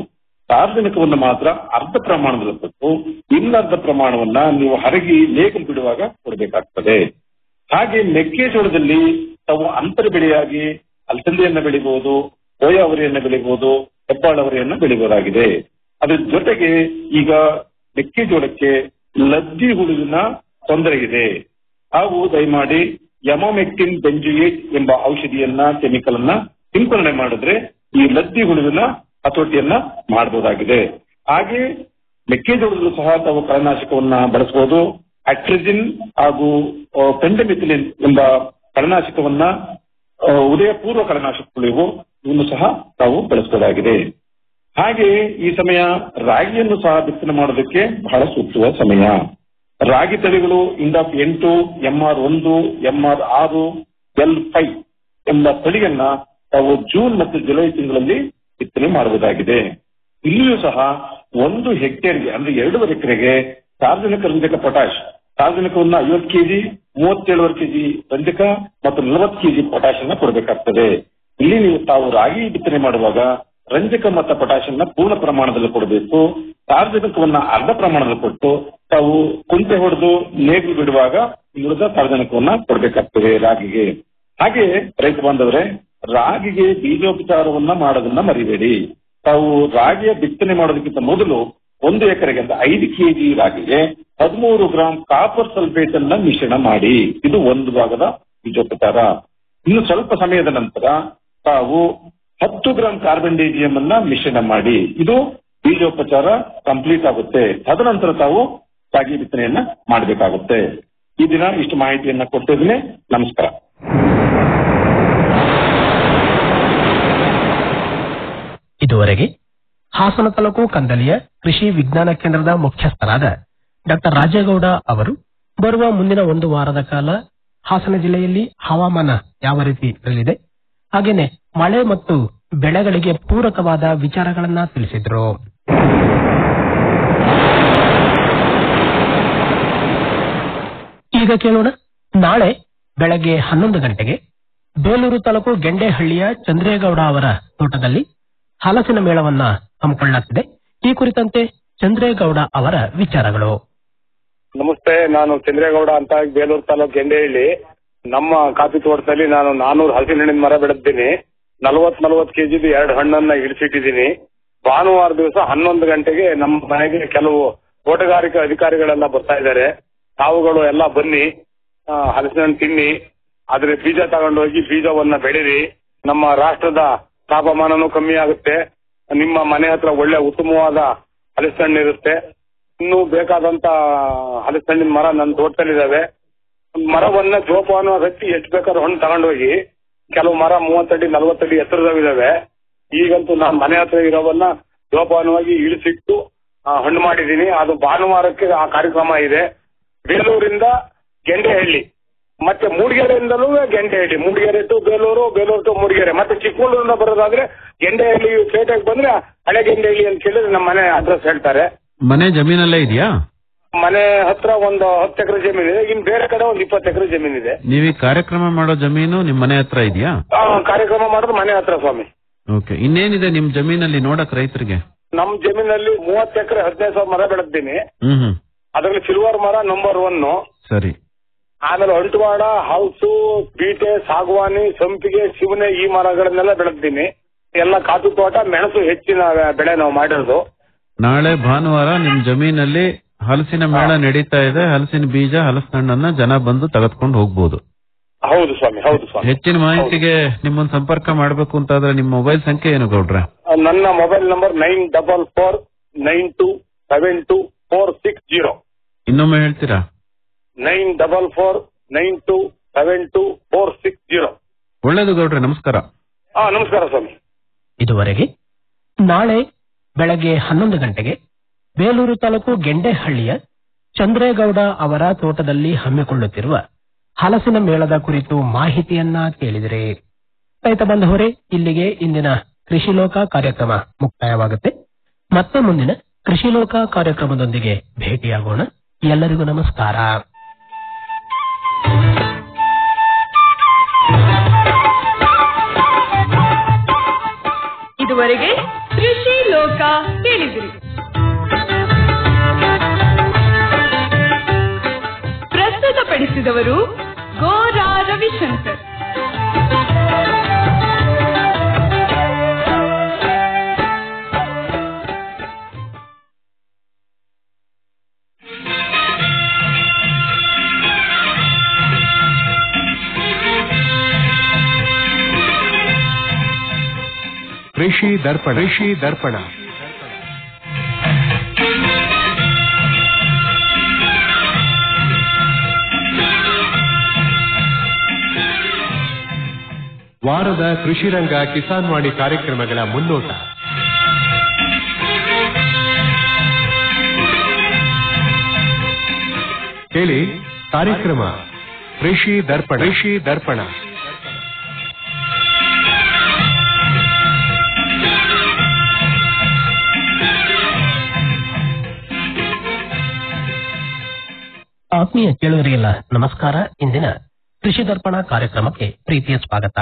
ಸಾರ್ವಜನಿಕವನ್ನು ಮಾತ್ರ ಅರ್ಧ ಪ್ರಮಾಣದಲ್ಲಿ ಕೊಟ್ಟು ಇನ್ನರ್ಧ ಪ್ರಮಾಣವನ್ನ ನೀವು ಹರಗಿ ಲೇಖನ ಬಿಡುವಾಗ ಕೊಡಬೇಕಾಗ್ತದೆ ಹಾಗೆ ಮೆಕ್ಕೆಜೋಳದಲ್ಲಿ ತಾವು ಅಂತರ ಬೆಳೆಯಾಗಿ ಅಲಸಂದೆಯನ್ನ ಬೆಳಿಬಹುದು ಅವರಿಯನ್ನ ಬೆಳಿಬಹುದು ಹೆಬ್ಬಾಳವರಿಯನ್ನ ಬೆಳಿಬಹುದಾಗಿದೆ ಅದ್ರ ಜೊತೆಗೆ ಈಗ ಮೆಕ್ಕೆಜೋಳಕ್ಕೆ ಲದ್ದಿ ಹುಳುವಿನ ತೊಂದರೆ ಇದೆ ಹಾಗೂ ದಯಮಾಡಿ ಯಮೋಮೆಕ್ಟಿನ್ ಬೆಂಜುಯೇಟ್ ಎಂಬ ಔಷಧಿಯನ್ನ ಕೆಮಿಕಲ್ ಅನ್ನ ಸಿಂಪರಣೆ ಮಾಡಿದ್ರೆ ಈ ಲದ್ದಿ ಹುಳುವಿನ ಹತೋಟಿಯನ್ನ ಮಾಡಬಹುದಾಗಿದೆ ಹಾಗೆ ಮೆಕ್ಕೆಜೋಳದಲ್ಲೂ ಸಹ ತಾವು ಕಳೆನಾಶಕವನ್ನ ಬಳಸಬಹುದು ಅಟ್ರಿಜಿನ್ ಹಾಗೂ ಪೆಂಡಮಿಥಿಲಿನ್ ಎಂಬ ಕಳೆನಾಶಕವನ್ನ ಆ, ಉದಯ ಪೂರ್ವ ಕಳೆನಾಶಕಗಳು ಇವು ಇವನ್ನು ಸಹ ತಾವು ಬಳಸಬಹುದಾಗಿದೆ ಹಾಗೆ ಈ ಸಮಯ ರಾಗಿಯನ್ನು ಸಹ ಬಿತ್ತನೆ ಮಾಡೋದಕ್ಕೆ ಬಹಳ ಸೂಕ್ತವಾದ ಸಮಯ ರಾಗಿ ತಳಿಗಳು ಇಂಡಾಫ್ ಎಂಟು ಎಂಆರ್ ಒಂದು ಎಂಆರ್ ಆರು ಎಲ್ ಫೈವ್ ಎಂಬ ತಳಿಯನ್ನ ತಾವು ಜೂನ್ ಮತ್ತು ಜುಲೈ ತಿಂಗಳಲ್ಲಿ ಬಿತ್ತನೆ ಮಾಡಬಹುದಾಗಿದೆ ಇಲ್ಲಿಯೂ ಸಹ ಒಂದು ಹೆಕ್ಟೇರ್ಗೆ ಅಂದ್ರೆ ಎರಡೂವರೆ ಎಕರೆಗೆ ಸಾರ್ವಜನಿಕ ರಂಜಕ ಪೊಟ್ಯಾಶ್ ಸಾರ್ವಜನಿಕವನ್ನ ಐವತ್ತು ಕೆಜಿ ಮೂವತ್ತೇಳುವರೆ ಕೆಜಿ ರಂಜಕ ಮತ್ತು ನಲವತ್ತು ಕೆಜಿ ಪೊಟ್ಯಾಶ್ ಅನ್ನ ಕೊಡಬೇಕಾಗ್ತದೆ ಇಲ್ಲಿ ನೀವು ತಾವು ರಾಗಿ ಬಿತ್ತನೆ ಮಾಡುವಾಗ ರಂಜಕ ಮತ್ತು ಪೊಟ್ಯಾಶ್ ಅನ್ನ ಪೂರ್ಣ ಪ್ರಮಾಣದಲ್ಲಿ ಕೊಡಬೇಕು ಸಾರ್ವಜನಿಕವನ್ನ ಅರ್ಧ ಪ್ರಮಾಣದಲ್ಲಿ ಕೊಟ್ಟು ತಾವು ಕುಂಟೆ ಹೊಡೆದು ನೇಗಿಲು ಬಿಡುವಾಗ ಉಳಿದ ಸಾರ್ವಜನಿಕವನ್ನ ಕೊಡಬೇಕಾಗ್ತದೆ ರಾಗಿಗೆ ಹಾಗೆ ರೈತ ಬಾಂಧವರೇ ರಾಗಿಗೆ ಬೀಜೋಪಚಾರವನ್ನ ಮಾಡೋದನ್ನ ಮರಿಬೇಡಿ ತಾವು ರಾಗಿಯ ಬಿತ್ತನೆ ಮಾಡೋದಕ್ಕಿಂತ ಮೊದಲು ಒಂದು ಎಕರೆಗೆ ಅಂತ ಐದು ಕೆಜಿ ರಾಗಿಗೆ ಹದಿಮೂರು ಗ್ರಾಂ ಕಾಪರ್ ಸಲ್ಫೇಟ್ ಅನ್ನ ಮಿಶ್ರಣ ಮಾಡಿ ಇದು ಒಂದು ಭಾಗದ ಬೀಜೋಪಚಾರ ಇನ್ನು ಸ್ವಲ್ಪ ಸಮಯದ ನಂತರ ತಾವು ಹತ್ತು ಗ್ರಾಂ ಕಾರ್ಬನ್ ಡೇಜಿಯಂ ಅನ್ನ ಮಿಶ್ರಣ ಮಾಡಿ ಇದು ಬೀಜೋಪಚಾರ ಕಂಪ್ಲೀಟ್ ಆಗುತ್ತೆ ತದನಂತರ ತಾವು ರಾಗಿ ಬಿತ್ತನೆಯನ್ನ ಮಾಡಬೇಕಾಗುತ್ತೆ ಈ ದಿನ ಇಷ್ಟು ಮಾಹಿತಿಯನ್ನ ಕೊಟ್ಟಿದ್ದೀನಿ ನಮಸ್ಕಾರ ಇದುವರೆಗೆ ಹಾಸನ ತಾಲೂಕು ಕಂದಲಿಯ ಕೃಷಿ ವಿಜ್ಞಾನ ಕೇಂದ್ರದ ಮುಖ್ಯಸ್ಥರಾದ ಡಾಕ್ಟರ್ ರಾಜೇಗೌಡ ಅವರು ಬರುವ ಮುಂದಿನ ಒಂದು ವಾರದ ಕಾಲ ಹಾಸನ ಜಿಲ್ಲೆಯಲ್ಲಿ ಹವಾಮಾನ ಯಾವ ರೀತಿ ಇರಲಿದೆ ಹಾಗೇನೆ ಮಳೆ ಮತ್ತು ಬೆಳೆಗಳಿಗೆ ಪೂರಕವಾದ ವಿಚಾರಗಳನ್ನ ತಿಳಿಸಿದ್ರು ಈಗ ಕೇಳೋಣ ನಾಳೆ ಬೆಳಗ್ಗೆ ಹನ್ನೊಂದು ಗಂಟೆಗೆ ಬೇಲೂರು ತಾಲೂಕು ಗೆಂಡೆಹಳ್ಳಿಯ ಚಂದ್ರೇಗೌಡ ಅವರ ತೋಟದಲ್ಲಿ ಹಲಸಿನ ಮೇಳವನ್ನ ಹಮ್ಮಿಕೊಳ್ಳಲಾಗ್ತಿದೆ ಈ ಕುರಿತಂತೆ ಚಂದ್ರೇಗೌಡ ಅವರ ವಿಚಾರಗಳು ನಮಸ್ತೆ ನಾನು ಚಂದ್ರೇಗೌಡ ಅಂತ ಬೇಲೂರು ತಾಲೂಕು ಗೆಂಡೆಹಳ್ಳಿ ನಮ್ಮ ಕಾಫಿ ತೋಟದಲ್ಲಿ ನಾನು ನಾನೂರು ಹಲಸಿನ ಹಣ್ಣಿನ ಮರ ಬೆಳೆದಿದ್ದೀನಿ ನಲವತ್ ನಲವತ್ ಕೆಜಿದು ಎರಡು ಹಣ್ಣನ್ನ ಇಳಿಸಿಟ್ಟಿದ್ದೀನಿ ಭಾನುವಾರ ದಿವಸ ಹನ್ನೊಂದು ಗಂಟೆಗೆ ನಮ್ಮ ಮನೆಗೆ ಕೆಲವು ತೋಟಗಾರಿಕೆ ಅಧಿಕಾರಿಗಳೆಲ್ಲ ಬರ್ತಾ ಇದ್ದಾರೆ ತಾವುಗಳು ಎಲ್ಲ ಬನ್ನಿ ಆ, ಹಲಸಿನ ಹಣ್ಣು ತಿನ್ನಿ ಅದ್ರ ಬೀಜ ತಗೊಂಡೋಗಿ ಬೀಜವನ್ನ ಬೆಳೀರಿ ನಮ್ಮ ರಾಷ್ಟ್ರದ ತಾಪಮಾನನೂ ಕಮ್ಮಿ ಆಗುತ್ತೆ ನಿಮ್ಮ ಮನೆ ಹತ್ರ ಒಳ್ಳೆ ಉತ್ತಮವಾದ ಹಲಸಿನ ಹಣ್ಣು ಇರುತ್ತೆ ಇನ್ನೂ ಬೇಕಾದಂತ ಹಲಸಿನ ಮರ ನನ್ನ ತೋಟದಲ್ಲಿದ್ದಾವೆ ಮರವನ್ನ ಜೋಪಾನ ಹಚ್ಚಿ ಎಷ್ಟು ಬೇಕಾದ್ರೂ ಹಣ್ಣು ತಗೊಂಡೋಗಿ ಕೆಲವು ಮರ ಮೂವತ್ತಡಿ ನಲವತ್ತಡಿ ಎತ್ತರದವಿದಾವೆ ಈಗಂತೂ ನಾನು ಮನೆ ಹತ್ರ ಇರೋವನ್ನ ಜೋಪಾನವಾಗಿ ಇಳಿಸಿಟ್ಟು ಆ, ಹಣ್ಣು ಮಾಡಿದ್ದೀನಿ ಅದು ಭಾನುವಾರಕ್ಕೆ ಆ ಕಾರ್ಯಕ್ರಮ ಇದೆ ಬೇಲೂರಿಂದ ಗೆಂಡೆಹಳ್ಳಿ ಮತ್ತೆ ಮೂಡಿಗೆರೆಯಿಂದಲೂ ಗೆಂಡೆಹಳ್ಳಿ ಮೂಡಿಗೆರೆ ಟು ಬೇಲೂರು ಬೇಲೂರು ಟು ಮೂಡಿಗೆರೆ ಮತ್ತೆ ಚಿಕ್ಕಮಗಳೂರಿಂದ ಬರೋದಾದ್ರೆ ಗೆಂಡೆಹಳ್ಳಿ ಪೇಟೆಗೆ ಬಂದ್ರೆ ಹಳೆ ಗೆಂಡೆಹಳ್ಳಿ ಅಂತ ಕೇಳಿದ್ರೆ ನಮ್ಮ ಮನೆ ಅಡ್ರೆಸ್ ಹೇಳ್ತಾರೆ ಮನೆ ಜಮೀನಲ್ಲೇ ಇದೆಯಾ ಮನೆ ಹತ್ರ ಒಂದು ಹತ್ತು ಎಕರೆ ಜಮೀನು ಇದೆ ಇನ್ ಬೇರೆ ಕಡೆ ಒಂದು ಇಪ್ಪತ್ತು ಎಕರೆ ಜಮೀನು ಇದೆ ನೀವು ಈ ಕಾರ್ಯಕ್ರಮ ಮಾಡೋ ಜಮೀನು ನಿಮ್ ಮನೆ ಹತ್ರ ಇದೆಯಾ ಆ, ಕಾರ್ಯಕ್ರಮ ಮಾಡೋದು ಮನೆ ಹತ್ರ ಸ್ವಾಮಿ ಓಕೆ ಇನ್ನೇನಿದೆ ನಿಮ್ ಜಮೀನಲ್ಲಿ ನೋಡಕ್ ರೈತರಿಗೆ ನಮ್ ಜಮೀನಲ್ಲಿ ಮೂವತ್ತು ಎಕರೆ ಹದಿನೈದು ಸಾವಿರ ಮರ ಬೆಳೆದಿದ್ದೀನಿ ಹ್ಮ್ ಹ್ಮ್ ಅದರಲ್ಲಿ ಸಿಲ್ವರ್ ಮರ ನಂಬರ್ ಒನ್ ಸರಿ ಆಮೇಲೆ ಅಂಟುವಾಡ ಹೌಸು ಬೀಟೆ ಸಾಗವಾನಿ ಸಂಪಿಗೆ ಶಿವನೆ ಈ ಮರಗಳನ್ನೆಲ್ಲ ಬೆಳೆದಿದ್ದೀನಿ ಎಲ್ಲ ಕಾಫಿ ತೋಟ ಮೆಣಸು ಹೆಚ್ಚಿನ ಬೆಳೆ ನಾವು ಮಾಡಿರೋದು ನಾಳೆ ಭಾನುವಾರ ನಿಮ್ ಜಮೀನಲ್ಲಿ ಹಲಸಿನ ಮೇಳ ನಡೀತಾ ಇದೆ ಹಲಸಿನ ಬೀಜ ಹಲಸಿನ ಹಣ್ಣನ್ನ ಜನ ಬಂದು ತೆಗೆದುಕೊಂಡು ಹೋಗ್ಬೋದು ಹೌದು ಸ್ವಾಮಿ ಹೌದು ಸ್ವಾಮಿ ಹೆಚ್ಚಿನ ಮಾಹಿತಿಗೆ ನಿಮ್ಮನ್ನ ಸಂಪರ್ಕ ಮಾಡಬೇಕು ಅಂತಾದ್ರೆ ನಿಮ್ಮ ಮೊಬೈಲ್ ಸಂಖ್ಯೆ ಏನು ಗೌಡ್ರೆ ನನ್ನ mobile number nine double four nine two seven two four six zero ಇನ್ನೊಮ್ಮೆ ಹೇಳ್ತೀರಾ nine double four nine two seven two four six zero ಒಳ್ಳೇದು ಗೌಡ್ರೆ ನಮಸ್ಕಾರ ಹಾ ನಮಸ್ಕಾರ ಸ್ವಾಮಿ ಇದುವರೆಗೆ ನಾಳೆ ಬೆಳಗ್ಗೆ ಹನ್ನೊಂದು ಗಂಟೆಗೆ ಬೇಲೂರು ತಾಲೂಕು ಗೆಂಡೆಹಳ್ಳಿಯ ಚಂದ್ರೇಗೌಡ ಅವರ ತೋಟದಲ್ಲಿ ಹಮ್ಮಿಕೊಳ್ಳುತ್ತಿರುವ ಹಲಸಿನ ಮೇಳದ ಕುರಿತು ಮಾಹಿತಿಯನ್ನ ಕೇಳಿದರೆ ರೈತ ಬಂಧುವರೇ ಇಲ್ಲಿಗೆ ಇಂದಿನ ಕೃಷಿ ಲೋಕ ಕಾರ್ಯಕ್ರಮ ಮುಕ್ತಾಯವಾಗುತ್ತೆ ಮತ್ತೆ ಮುಂದಿನ ಕೃಷಿ ಲೋಕ ಕಾರ್ಯಕ್ರಮದೊಂದಿಗೆ ಭೇಟಿಯಾಗೋಣ ಎಲ್ಲರಿಗೂ ನಮಸ್ಕಾರ ಇದುವರೆಗೆ ಕೃಷಿ ಲೋಕ ಕೇಳಿದಿರಿ ಪ್ರಸ್ತುತಪಡಿಸಿದವರು ಗೋರಾ ರವಿಶಂಕರ್ ಕೃಷಿ ದರ್ಪಣ ಕೃಷಿ ದರ್ಪಣ ವಾರದ ಕೃಷಿ ರಂಗ ಕಿಸಾನ್ ವಾಣಿ ಕಾರ್ಯಕ್ರಮಗಳ ಮುನ್ನೋಟ ಕೇಳಿ ಕಾರ್ಯಕ್ರಮ ಕೃಷಿ ದರ್ಪಣ ಕೃಷಿ ದರ್ಪಣ ಆತ್ಮೀಯ ಕೇಳುಗರಿಗೆಲ್ಲ ನಮಸ್ಕಾರ ಇಂದಿನ ಕೃಷಿ ದರ್ಪಣ ಕಾರ್ಯಕ್ರಮಕ್ಕೆ ಪ್ರೀತಿಯ ಸ್ವಾಗತ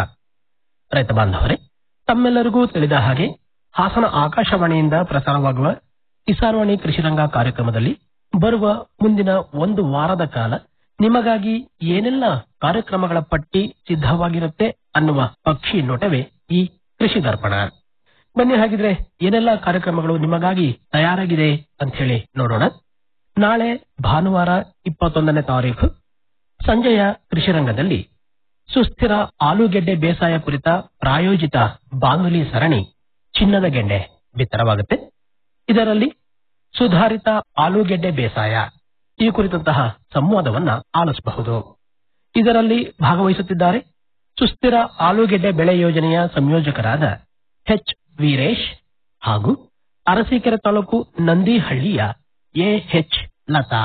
ರೈತ ಬಾಂಧವರೇ ತಮ್ಮೆಲ್ಲರಿಗೂ ತಿಳಿದ ಹಾಗೆ ಹಾಸನ ಆಕಾಶವಾಣಿಯಿಂದ ಪ್ರಸಾರವಾಗುವ ಕಿಸಾನ್ವಾಣಿ ಕೃಷಿರಂಗ ಕಾರ್ಯಕ್ರಮದಲ್ಲಿ ಬರುವ ಮುಂದಿನ ಒಂದು ವಾರದ ಕಾಲ ನಿಮಗಾಗಿ ಏನೆಲ್ಲ ಕಾರ್ಯಕ್ರಮಗಳ ಪಟ್ಟಿ ಸಿದ್ಧವಾಗಿರುತ್ತೆ ಅನ್ನುವ ಪಕ್ಷಿ ನೋಟವೇ ಈ ಕೃಷಿ ದರ್ಪಣ ಬನ್ನಿ ಹಾಗಿದ್ರೆ ಏನೆಲ್ಲ ಕಾರ್ಯಕ್ರಮಗಳು ನಿಮಗಾಗಿ ತಯಾರಾಗಿದೆ ಅಂತ ಹೇಳಿ ನೋಡೋಣ ನಾಳೆ ಭಾನುವಾರ ಇಪ್ಪತ್ತೊಂದನೇ ತಾರೀಖು ಸಂಜೆಯ ಕೃಷಿರಂಗದಲ್ಲಿ ಸುಸ್ಥಿರ ಆಲೂಗೆಡ್ಡೆ ಬೇಸಾಯ ಕುರಿತ ಪ್ರಾಯೋಜಿತ ಬಾನುಲಿ ಸರಣಿ ಚಿನ್ನದ ಗೆಂಡೆ ಬಿತ್ತರವಾಗುತ್ತೆ ಇದರಲ್ಲಿ ಸುಧಾರಿತ ಆಲೂಗೆಡ್ಡೆ ಬೇಸಾಯ ಈ ಕುರಿತಂತಹ ಸಂವಾದವನ್ನ ಆಲಿಸಬಹುದು ಇದರಲ್ಲಿ ಭಾಗವಹಿಸುತ್ತಿದ್ದಾರೆ ಸುಸ್ಥಿರ ಆಲೂಗೆಡ್ಡೆ ಬೆಳೆ ಯೋಜನೆಯ ಸಂಯೋಜಕರಾದ ಎಚ್ ವೀರೇಶ್ ಹಾಗೂ ಅರಸೀಕೆರೆ ತಾಲೂಕು ನಂದಿಹಳ್ಳಿಯ ಎಎಚ್ ಲತಾ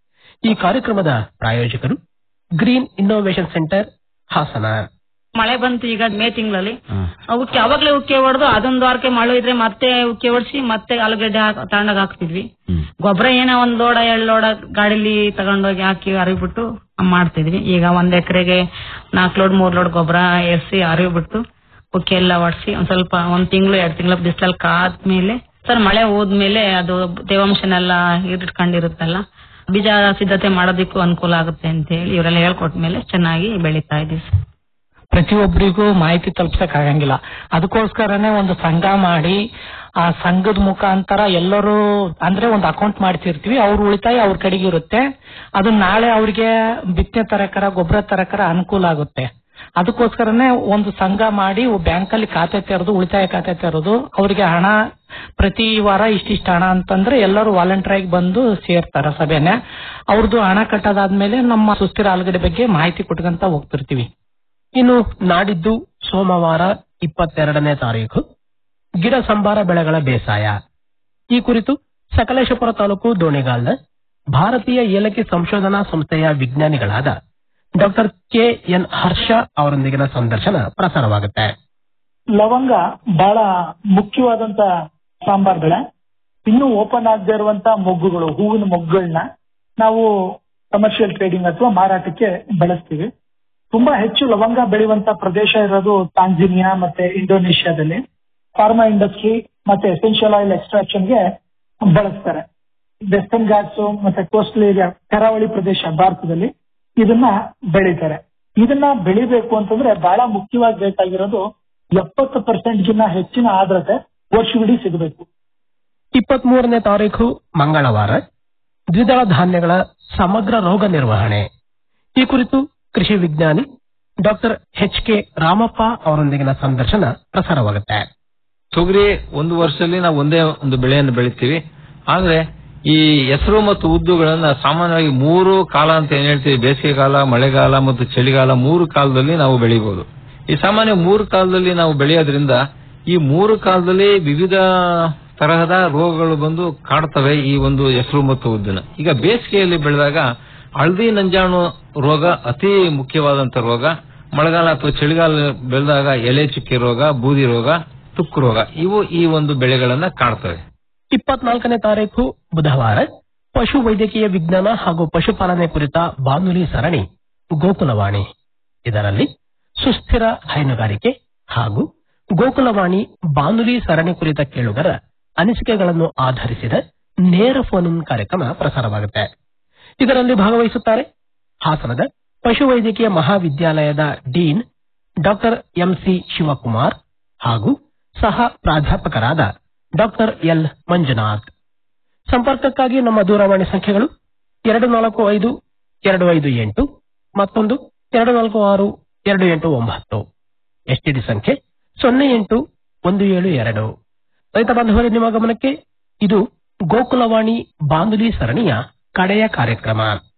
ಈ ಕಾರ್ಯಕ್ರಮದ ಪ್ರಾಯೋಜಕರು ಗ್ರೀನ್ ಇನ್ನೋವೇಷನ್ ಸೆಂಟರ್ ಹಾಸನ ಮಳೆ ಬಂತು ಈಗ ಮೇ ತಿಂಗಳಲ್ಲಿ ಅವಕ್ಕೆ ಅವಾಗ್ಲೇ ಉಕ್ಕೆ ಹೊಡೆದು ಅದೊಂದು ವಾರಕ್ಕೆ ಮಳೆ ಇದ್ರೆ ಮತ್ತೆ ಉಕ್ಕೆ ಹೊಡ್ಸಿ ಮತ್ತೆ ಆಲೂಗಡ್ಡೆ ಹಾಕ್- ತಗೊಂಡೋಗ್ ಹಾಕ್ತಿದ್ವಿ ಗೊಬ್ಬರ ಏನೋ ಒಂದ್ ಲೋಡ ಎರಡ್ ಲೋಡ ಗಾಡಿಲಿ ತಗೊಂಡೋಗಿ ಹಾಕಿ ಅರಿಬಿಟ್ಟು ಮಾಡ್ತಿದ್ವಿ ಈಗ ಒಂದ್ ಎಕರೆಗೆ ನಾಲ್ಕು ಲೋಡ್ ಮೂರ್ ಲೋಡ್ ಗೊಬ್ಬರ ಏರ್ಸಿ ಅರಿಬಿಟ್ಟು ಉಕ್ಕೆ ಎಲ್ಲ ಹೊಡ್ಸಿ ಒಂದ್ ಸ್ವಲ್ಪ ಒಂದ್ ತಿಂಗಳು ಎರಡ್ ತಿಂಗಳ ಬಿಸಿಲಲ್ಲಿ ಕಾದ್ಮೇಲೆ ಸರ್ ಮಳೆ ಹೋದ್ಮೇಲೆ ಅದು ತೇವಾಂಶನೆಲ್ಲ ಹಿಡಿಟ್ಕೊಂಡಿರುತ್ತಲ್ಲ ಬೀಜ ಸಿದ್ಧತೆ ಮಾಡೋದಕ್ಕೂ ಅನುಕೂಲ ಆಗುತ್ತೆ ಅಂತ ಹೇಳಿ ಇವರೆಲ್ಲ ಹೇಳ್ಕೊಟ್ಮೇಲೆ ಚೆನ್ನಾಗಿ ಬೆಳೀತಾ ಇದೀವಿ ಸರ್ ಪ್ರತಿಯೊಬ್ಬರಿಗೂ ಮಾಹಿತಿ ತಲುಪ್ಸಕ್ ಆಗಂಗಿಲ್ಲ ಅದಕ್ಕೋಸ್ಕರನೇ ಒಂದು ಸಂಘ ಮಾಡಿ ಆ ಸಂಘದ ಮುಖಾಂತರ ಎಲ್ಲರೂ ಅಂದ್ರೆ ಒಂದು ಅಕೌಂಟ್ ಮಾಡ್ತಿರ್ತೀವಿ ಅವ್ರ ಉಳಿತಾಯ ಅವ್ರ ಕಡೆಗೆ ಇರುತ್ತೆ ಅದು ನಾಳೆ ಅವ್ರಿಗೆ ಬಿತ್ತನೆ ತರಕರ ಗೊಬ್ಬರ ತರಕರ ಅನುಕೂಲ ಆಗುತ್ತೆ ಅದಕ್ಕೋಸ್ಕರನೇ ಒಂದು ಸಂಘ ಮಾಡಿ ಬ್ಯಾಂಕ್ ಅಲ್ಲಿ ಖಾತೆ ತೆರೆದು ಉಳಿತಾಯ ಖಾತೆ ತೆರೆದು ಅವರಿಗೆ ಹಣ ಪ್ರತಿ ವಾರ ಇಷ್ಟಿಷ್ಟು ಹಣ ಅಂತಂದ್ರೆ ಎಲ್ಲರೂ ವಾಲಂಟಿಯರ್ ಆಗಿ ಬಂದು ಸೇರ್ತಾರ ಸಭೆನೆ ಅವ್ರದ್ದು ಹಣ ಕಟ್ಟೋದಾದ್ಮೇಲೆ ನಮ್ಮ ಸುಸ್ಥಿರ ಆಲೂಗಡ್ಡೆ ಬಗ್ಗೆ ಮಾಹಿತಿ ಕೊಟ್ಕೊಂತ ಹೋಗ್ತಿರ್ತೀವಿ ಇನ್ನು ನಾಡಿದ್ದು ಸೋಮವಾರ ಇಪ್ಪತ್ತೆರಡನೇ ತಾರೀಖು ಗಿಡ ಸಂಬಾರ ಬೆಳೆಗಳ ಬೇಸಾಯ ಈ ಕುರಿತು ಸಕಲೇಶಪುರ ತಾಲೂಕು ದೋಣಿಗಾಲ್ನ ಭಾರತೀಯ ಏಲಕ್ಕಿ ಸಂಶೋಧನಾ ಸಂಸ್ಥೆಯ ವಿಜ್ಞಾನಿಗಳಾದ ಡಾಕ್ಟರ್ ಕೆ ಎನ್ ಹರ್ಷ ಅವರೊಂದಿಗಿನ ಸಂದರ್ಶನ ಪ್ರಸಾರವಾಗುತ್ತೆ ಲವಂಗ ಬಹಳ ಮುಖ್ಯವಾದಂತ ಸಾಂಬಾರ್ ಬೆಳೆ ಇನ್ನೂ ಓಪನ್ ಆಗದೆ ಇರುವಂತ ಮೊಗ್ಗುಗಳು ಹೂವಿನ ಮೊಗ್ಗುಗಳನ್ನ ನಾವು ಕಮರ್ಷಿಯಲ್ ಟ್ರೇಡಿಂಗ್ ಅಥವಾ ಮಾರಾಟಕ್ಕೆ ಬಳಸ್ತೀವಿ ತುಂಬಾ ಹೆಚ್ಚು ಲವಂಗ ಬೆಳೆಯುವಂತ ಪ್ರದೇಶ ಇರೋದು ತಾಂಜಿನಿಯಾ ಮತ್ತೆ ಇಂಡೋನೇಷ್ಯಾದಲ್ಲಿ ಫಾರ್ಮಾ ಇಂಡಸ್ಟ್ರಿ ಮತ್ತೆ ಎಸೆನ್ಷಿಯಲ್ ಆಯಿಲ್ ಎಕ್ಸ್ಟ್ರಾಕ್ಷನ್ಗೆ ಬಳಸ್ತಾರೆ ವೆಸ್ಟರ್ನ್ ಘಾಟ್ಸ್ ಮತ್ತೆ ಕೋಸ್ಟಲ್ ಏರಿಯಾ ಕರಾವಳಿ ಪ್ರದೇಶ ಭಾರತದಲ್ಲಿ ಇದನ್ನ ಬೆಳೀತಾರೆ ಇದನ್ನ ಬೆಳಿಬೇಕು ಅಂತಂದ್ರೆ ಬಹಳ ಮುಖ್ಯವಾಗಿ ಬೇಕಾಗಿರೋದು ಎಪ್ಪತ್ತು ಪರ್ಸೆಂಟ್ ಗಿನ್ನ ಹೆಚ್ಚಿನ ಆರ್ದ್ರತೆ ವರ್ಷವಿಡೀ ಸಿಗಬೇಕು ಇಪ್ಪತ್ತ್ ಮೂರನೇ ತಾರೀಖು ಮಂಗಳವಾರ ದ್ವಿದಳ ಧಾನ್ಯಗಳ ಸಮಗ್ರ ರೋಗ ನಿರ್ವಹಣೆ ಈ ಕುರಿತು ಕೃಷಿ ವಿಜ್ಞಾನಿ ಡಾಕ್ಟರ್ ಎಚ್ ಕೆ ರಾಮಪ್ಪ ಅವರೊಂದಿಗಿನ ಸಂದರ್ಶನ ಪ್ರಸಾರವಾಗುತ್ತೆ ತೊಗರಿ ಒಂದು ವರ್ಷದಲ್ಲಿ ನಾವು ಒಂದೇ ಒಂದು ಬೆಳೆಯನ್ನು ಬೆಳಿತೀವಿ ಆದ್ರೆ ಈ ಹೆಸರು ಮತ್ತು ಉದ್ದುಗಳನ್ನ ಸಾಮಾನ್ಯವಾಗಿ ಮೂರು ಕಾಲ ಅಂತ ಏನ್ ಹೇಳ್ತೀವಿ ಬೇಸಿಗೆ ಕಾಲ ಮಳೆಗಾಲ ಮತ್ತು ಚಳಿಗಾಲ ಮೂರು ಕಾಲದಲ್ಲಿ ನಾವು ಬೆಳಿಬಹುದು ಈ ಸಾಮಾನ್ಯ ಮೂರು ಕಾಲದಲ್ಲಿ ನಾವು ಬೆಳೆಯೋದ್ರಿಂದ ಈ ಮೂರು ಕಾಲದಲ್ಲಿ ವಿವಿಧ ತರಹದ ರೋಗಗಳು ಬಂದು ಕಾಡ್ತವೆ ಈ ಒಂದು ಹೆಸರು ಮತ್ತು ಉದ್ದಿನ ಈಗ ಬೇಸಿಗೆಯಲ್ಲಿ ಬೆಳೆದಾಗ ಹಳದಿ ನಂಜಾಣು ರೋಗ ಅತಿ ಮುಖ್ಯವಾದಂತ ರೋಗ ಮಳೆಗಾಲ ಅಥವಾ ಚಳಿಗಾಲ ಬೆಳೆದಾಗ ಎಲೆ ಚುಕ್ಕೆ ರೋಗ ಬೂದಿ ರೋಗ ತುಕ್ಕು ರೋಗ ಇವು ಈ ಒಂದು ಬೆಳೆಗಳನ್ನ ಕಾಡ್ತವೆ ಇಪ್ಪತ್ನಾಲ್ಕನೇ ತಾರೀಖು ಬುಧವಾರ ಪಶು ವೈದ್ಯಕೀಯ ವಿಜ್ಞಾನ ಹಾಗೂ ಪಶುಪಾಲನೆ ಕುರಿತ ಬಾನುಲಿ ಸರಣಿ ಗೋಕುಲವಾಣಿ ಇದರಲ್ಲಿ ಸುಸ್ಥಿರ ಹೈನುಗಾರಿಕೆ ಹಾಗೂ ಗೋಕುಲವಾಣಿ ಬಾನುಲಿ ಸರಣಿ ಕುರಿತ ಕೇಳುಗರ ಅನಿಸಿಕೆಗಳನ್ನು ಆಧರಿಸಿದ ನೇರ ಫೋನ್ ಇನ್ ಕಾರ್ಯಕ್ರಮ ಪ್ರಸಾರವಾಗುತ್ತೆ ಇದರಲ್ಲಿ ಭಾಗವಹಿಸುತ್ತಾರೆ ಹಾಸನದ ಪಶುವೈದ್ಯಕೀಯ ಮಹಾವಿದ್ಯಾಲಯದ ಡೀನ್ ಡಾಕ್ಟರ್ ಎಂಸಿ ಶಿವಕುಮಾರ್ ಹಾಗೂ ಸಹ ಪ್ರಾಧ್ಯಾಪಕರಾದ ಡಾಕ್ಟರ್ ಎಲ್ ಮಂಜುನಾಥ್ ಸಂಪರ್ಕಕ್ಕಾಗಿ ನಮ್ಮ ದೂರವಾಣಿ ಸಂಖ್ಯೆಗಳು ಎರಡು ನಾಲ್ಕು ಐದು ಎರಡು ಐದು ಎಂಟು ಮತ್ತೊಂದು ಎರಡು ನಾಲ್ಕು ಆರು ಎರಡು ಎಂಟು ಒಂಬತ್ತು ಎಸ್ಟಿಡಿ ಸಂಖ್ಯೆ ಸೊನ್ನೆ ಎಂಟು ಒಂದು ಏಳು ಎರಡು ರೈತ ಬಾಂಧವರೇ ನಿಮ್ಮ ಗಮನಕ್ಕೆ ಇದು ಗೋಕುಲವಾಣಿ ಬಾನುಲಿ ಸರಣಿಯ ಕಡೆಯ ಕಾರ್ಯಕ್ರಮ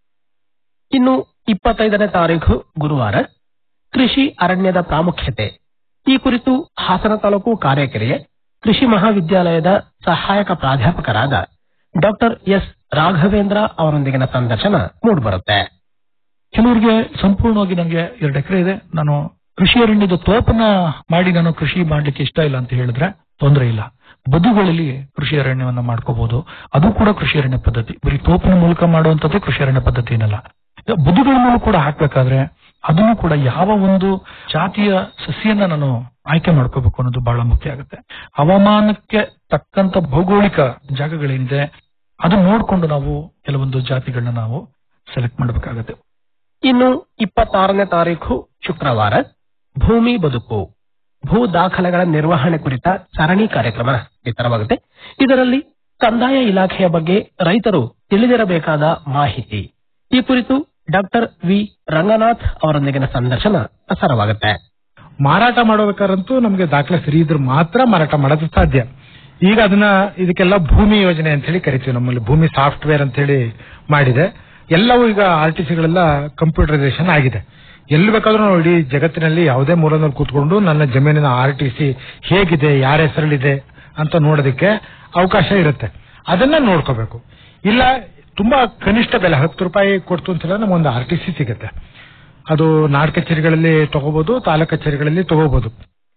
ಇನ್ನು ಇಪ್ಪತ್ತೈದನೇ ತಾರೀಖು ಗುರುವಾರ ಕೃಷಿ ಅರಣ್ಯದ ಪ್ರಾಮುಖ್ಯತೆ ಈ ಕುರಿತು ಹಾಸನ ತಾಲೂಕು ಕಾರೆಕೆರೆಯ ಕೃಷಿ ಮಹಾವಿದ್ಯಾಲಯದ ಸಹಾಯಕ ಪ್ರಾಧ್ಯಾಪಕರಾದ ಡಾಕ್ಟರ್ ಎಸ್ ರಾಘವೇಂದ್ರ ಅವರೊಂದಿಗಿನ ಸಂದರ್ಶನ ಮೂಡಿಬರುತ್ತೆ ಕೆಲವರಿಗೆ ಸಂಪೂರ್ಣವಾಗಿ ನನಗೆ ಎರಡು ಎಕರೆ ಇದೆ ನಾನು ಕೃಷಿ ಅರಣ್ಯದ ತೋಪನ ಮಾಡಿ ನಾನು ಕೃಷಿ ಮಾಡ್ಲಿಕ್ಕೆ ಇಷ್ಟ ಇಲ್ಲ ಅಂತ ಹೇಳಿದ್ರೆ ತೊಂದರೆ ಇಲ್ಲ ಬದುಗಳಲ್ಲಿ ಕೃಷಿ ಅರಣ್ಯವನ್ನ ಮಾಡ್ಕೋಬಹುದು ಅದು ಕೂಡ ಕೃಷಿ ಅರಣ್ಯ ಪದ್ಧತಿ ಬರೀ ತೋಪಿನ ಮೂಲಕ ಮಾಡುವಂತದ್ದೇ ಕೃಷಿ ಅರಣ್ಯ ಪದ್ಧತಿ ಏನಲ್ಲ ಈಗ ಬದುಗಳನ್ನು ಕೂಡ ಹಾಕ್ಬೇಕಾದ್ರೆ ಅದನ್ನು ಕೂಡ ಯಾವ ಒಂದು ಜಾತಿಯ ಸಸಿಯನ್ನ ನಾನು ಆಯ್ಕೆ ಮಾಡ್ಕೋಬೇಕು ಅನ್ನೋದು ಬಹಳ ಮುಖ್ಯ ಆಗುತ್ತೆ ಹವಾಮಾನಕ್ಕೆ ತಕ್ಕಂತ ಭೌಗೋಳಿಕ ಜಾಗಗಳೇನಿದೆ ಅದನ್ನ ನೋಡ್ಕೊಂಡು ನಾವು ಕೆಲವೊಂದು ಜಾತಿಗಳನ್ನ ನಾವು ಸೆಲೆಕ್ಟ್ ಮಾಡಬೇಕಾಗತ್ತೆ ಇನ್ನು ಇಪ್ಪತ್ತಾರನೇ ತಾರೀಖು ಶುಕ್ರವಾರ ಭೂಮಿ ಬದುಕು ಭೂ ದಾಖಲೆಗಳ ನಿರ್ವಹಣೆ ಕುರಿತ ಸರಣಿ ಕಾರ್ಯಕ್ರಮ ಬಿತ್ತರವಾಗುತ್ತೆ ಇದರಲ್ಲಿ ಕಂದಾಯ ಇಲಾಖೆಯ ಬಗ್ಗೆ ರೈತರು ತಿಳಿದಿರಬೇಕಾದ ಮಾಹಿತಿ ಈ ಕುರಿತು ಡಾಕ್ಟರ್ ವಿ ರಂಗನಾಥ್ ಅವರೊಂದಿಗಿನ ಸಂದರ್ಶನ ಪ್ರಸಾರವಾಗುತ್ತೆ ಮಾರಾಟ ಮಾಡಬೇಕಾರಂತೂ ನಮಗೆ ದಾಖಲೆ ಸರಿ ಇದ್ರೆ ಮಾತ್ರ ಮಾರಾಟ ಮಾಡೋದು ಸಾಧ್ಯ ಈಗ ಅದನ್ನ ಇದಕ್ಕೆಲ್ಲ ಭೂಮಿ ಯೋಜನೆ ಅಂತ ಹೇಳಿ ಕರಿತೀವಿ ನಮ್ಮಲ್ಲಿ ಭೂಮಿ ಸಾಫ್ಟ್ವೇರ್ ಅಂತ ಹೇಳಿ ಮಾಡಿದೆ ಎಲ್ಲವೂ ಈಗ ಆರ್ ಟಿ ಸಿಗಳೆಲ್ಲ ಕಂಪ್ಯೂಟರೈಸೇಷನ್ ಆಗಿದೆ ಎಲ್ಲಿ ಬೇಕಾದ್ರೂ ನಾವು ಇಡೀ ಜಗತ್ತಿನಲ್ಲಿ ಯಾವುದೇ ಮೂಲದಲ್ಲಿ ಕೂತ್ಕೊಂಡು ನನ್ನ ಜಮೀನಿನ ಆರ್ ಟಿ ಸಿ ಹೇಗಿದೆ ಯಾರ ಹೆಸರಲ್ಲಿದೆ ಅಂತ ನೋಡೋದಕ್ಕೆ ಅವಕಾಶ ಇರುತ್ತೆ ಅದನ್ನ ನೋಡ್ಕೋಬೇಕು ಇಲ್ಲ ತುಂಬಾ ಕನಿಷ್ಠ ಬೆಲೆ ಹತ್ತು ರೂಪಾಯಿ ಕೊಡ್ತು ಅಂತ ಹೇಳಿದ್ರೆ ನಮ್ಗೊಂದು ಆರ್ ಟಿ ಸಿ ಸಿಗುತ್ತೆ ಅದು ನಾಡ್ ಕಚೇರಿಗಳಲ್ಲಿ ತಗೋಬಹುದು ತಾಲೂಕ್ ಕಚೇರಿಗಳಲ್ಲಿ ತಗೋಬಹುದು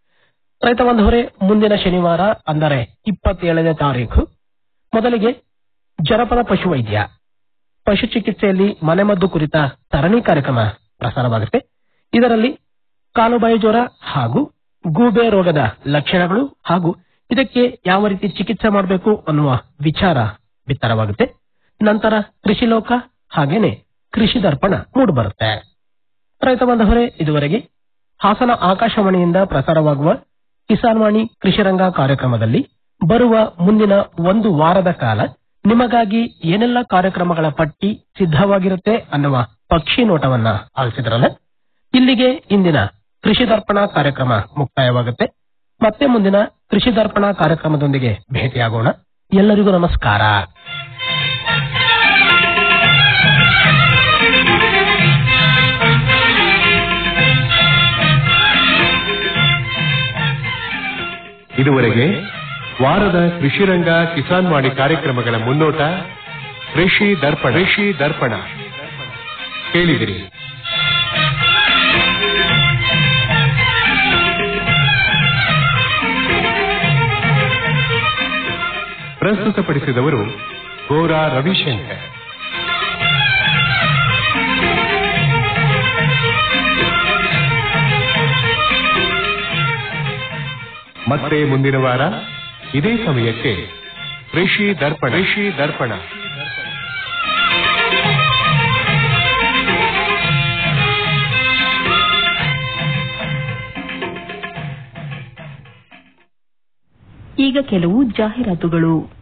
ರೈತ ಬಾಂಧವರೇ ಮುಂದಿನ ಶನಿವಾರ ಅಂದರೆ ಇಪ್ಪತ್ತೇಳನೇ ತಾರೀಖು ಮೊದಲಿಗೆ ಜನಪದ ಪಶುವೈದ್ಯ ಪಶು ಚಿಕಿತ್ಸೆಯಲ್ಲಿ ಮನೆಮದ್ದು ಕುರಿತ ಸರಣಿ ಕಾರ್ಯಕ್ರಮ ಪ್ರಸಾರವಾಗುತ್ತೆ ಇದರಲ್ಲಿ ಕಾಲುಬಾಯಿ ಜ್ವರ ಹಾಗೂ ಗೂಬೆ ರೋಗದ ಲಕ್ಷಣಗಳು ಹಾಗೂ ಇದಕ್ಕೆ ಯಾವ ರೀತಿ ಚಿಕಿತ್ಸೆ ಮಾಡಬೇಕು ಅನ್ನುವ ವಿಚಾರ ಬಿತ್ತರವಾಗುತ್ತೆ ನಂತರ ಕೃಷಿ ಲೋಕ ಹಾಗೇನೆ ಕೃಷಿ ದರ್ಪಣ ಮೂಡಿಬರುತ್ತೆ ರೈತ ಬಾಂಧವರೇ ಇದುವರೆಗೆ ಹಾಸನ ಆಕಾಶವಾಣಿಯಿಂದ ಪ್ರಸಾರವಾಗುವ ಕಿಸಾನ್ವಾಣಿ ಕೃಷಿರಂಗ ಕಾರ್ಯಕ್ರಮದಲ್ಲಿ ಬರುವ ಮುಂದಿನ ಒಂದು ವಾರದ ಕಾಲ ನಿಮಗಾಗಿ ಏನೆಲ್ಲ ಕಾರ್ಯಕ್ರಮಗಳ ಪಟ್ಟಿ ಸಿದ್ಧವಾಗಿರುತ್ತೆ ಅನ್ನುವ ಪಕ್ಷಿ ನೋಟವನ್ನ ಆಲಿಸಿದ್ರಲ್ಲ ಇಲ್ಲಿಗೆ ಇಂದಿನ ಕೃಷಿ ದರ್ಪಣ ಕಾರ್ಯಕ್ರಮ ಮುಕ್ತಾಯವಾಗುತ್ತೆ ಮತ್ತೆ ಮುಂದಿನ ಕೃಷಿ ದರ್ಪಣ ಕಾರ್ಯಕ್ರಮದೊಂದಿಗೆ ಭೇಟಿಯಾಗೋಣ ಎಲ್ಲರಿಗೂ ನಮಸ್ಕಾರ ಇದುವರೆಗೆ ವಾರದ ಕೃಷಿರಂಗ ಕಿಸಾನ್ ವಾಣಿ ಕಾರ್ಯಕ್ರಮಗಳ ಮುನ್ನೋಟ ಕೃಷಿ ದರ್ಪಣ ಕೃಷಿ ದರ್ಪಣ ಕೇಳಿದಿರಿ ಪ್ರಸ್ತುತಪಡಿಸಿದವರು ಗೋರಾ ರವಿಶಂಕರ್ ಮತ್ತೆ ಮುಂದಿನ ವಾರ ಇದೇ ಸಮಯಕ್ಕೆ ಕೃಷಿ ದರ್ಪಣ ಕೃಷಿ ದರ್ಪಣ ಈಗ ಕೆಲವು ಜಾಹೀರಾತುಗಳು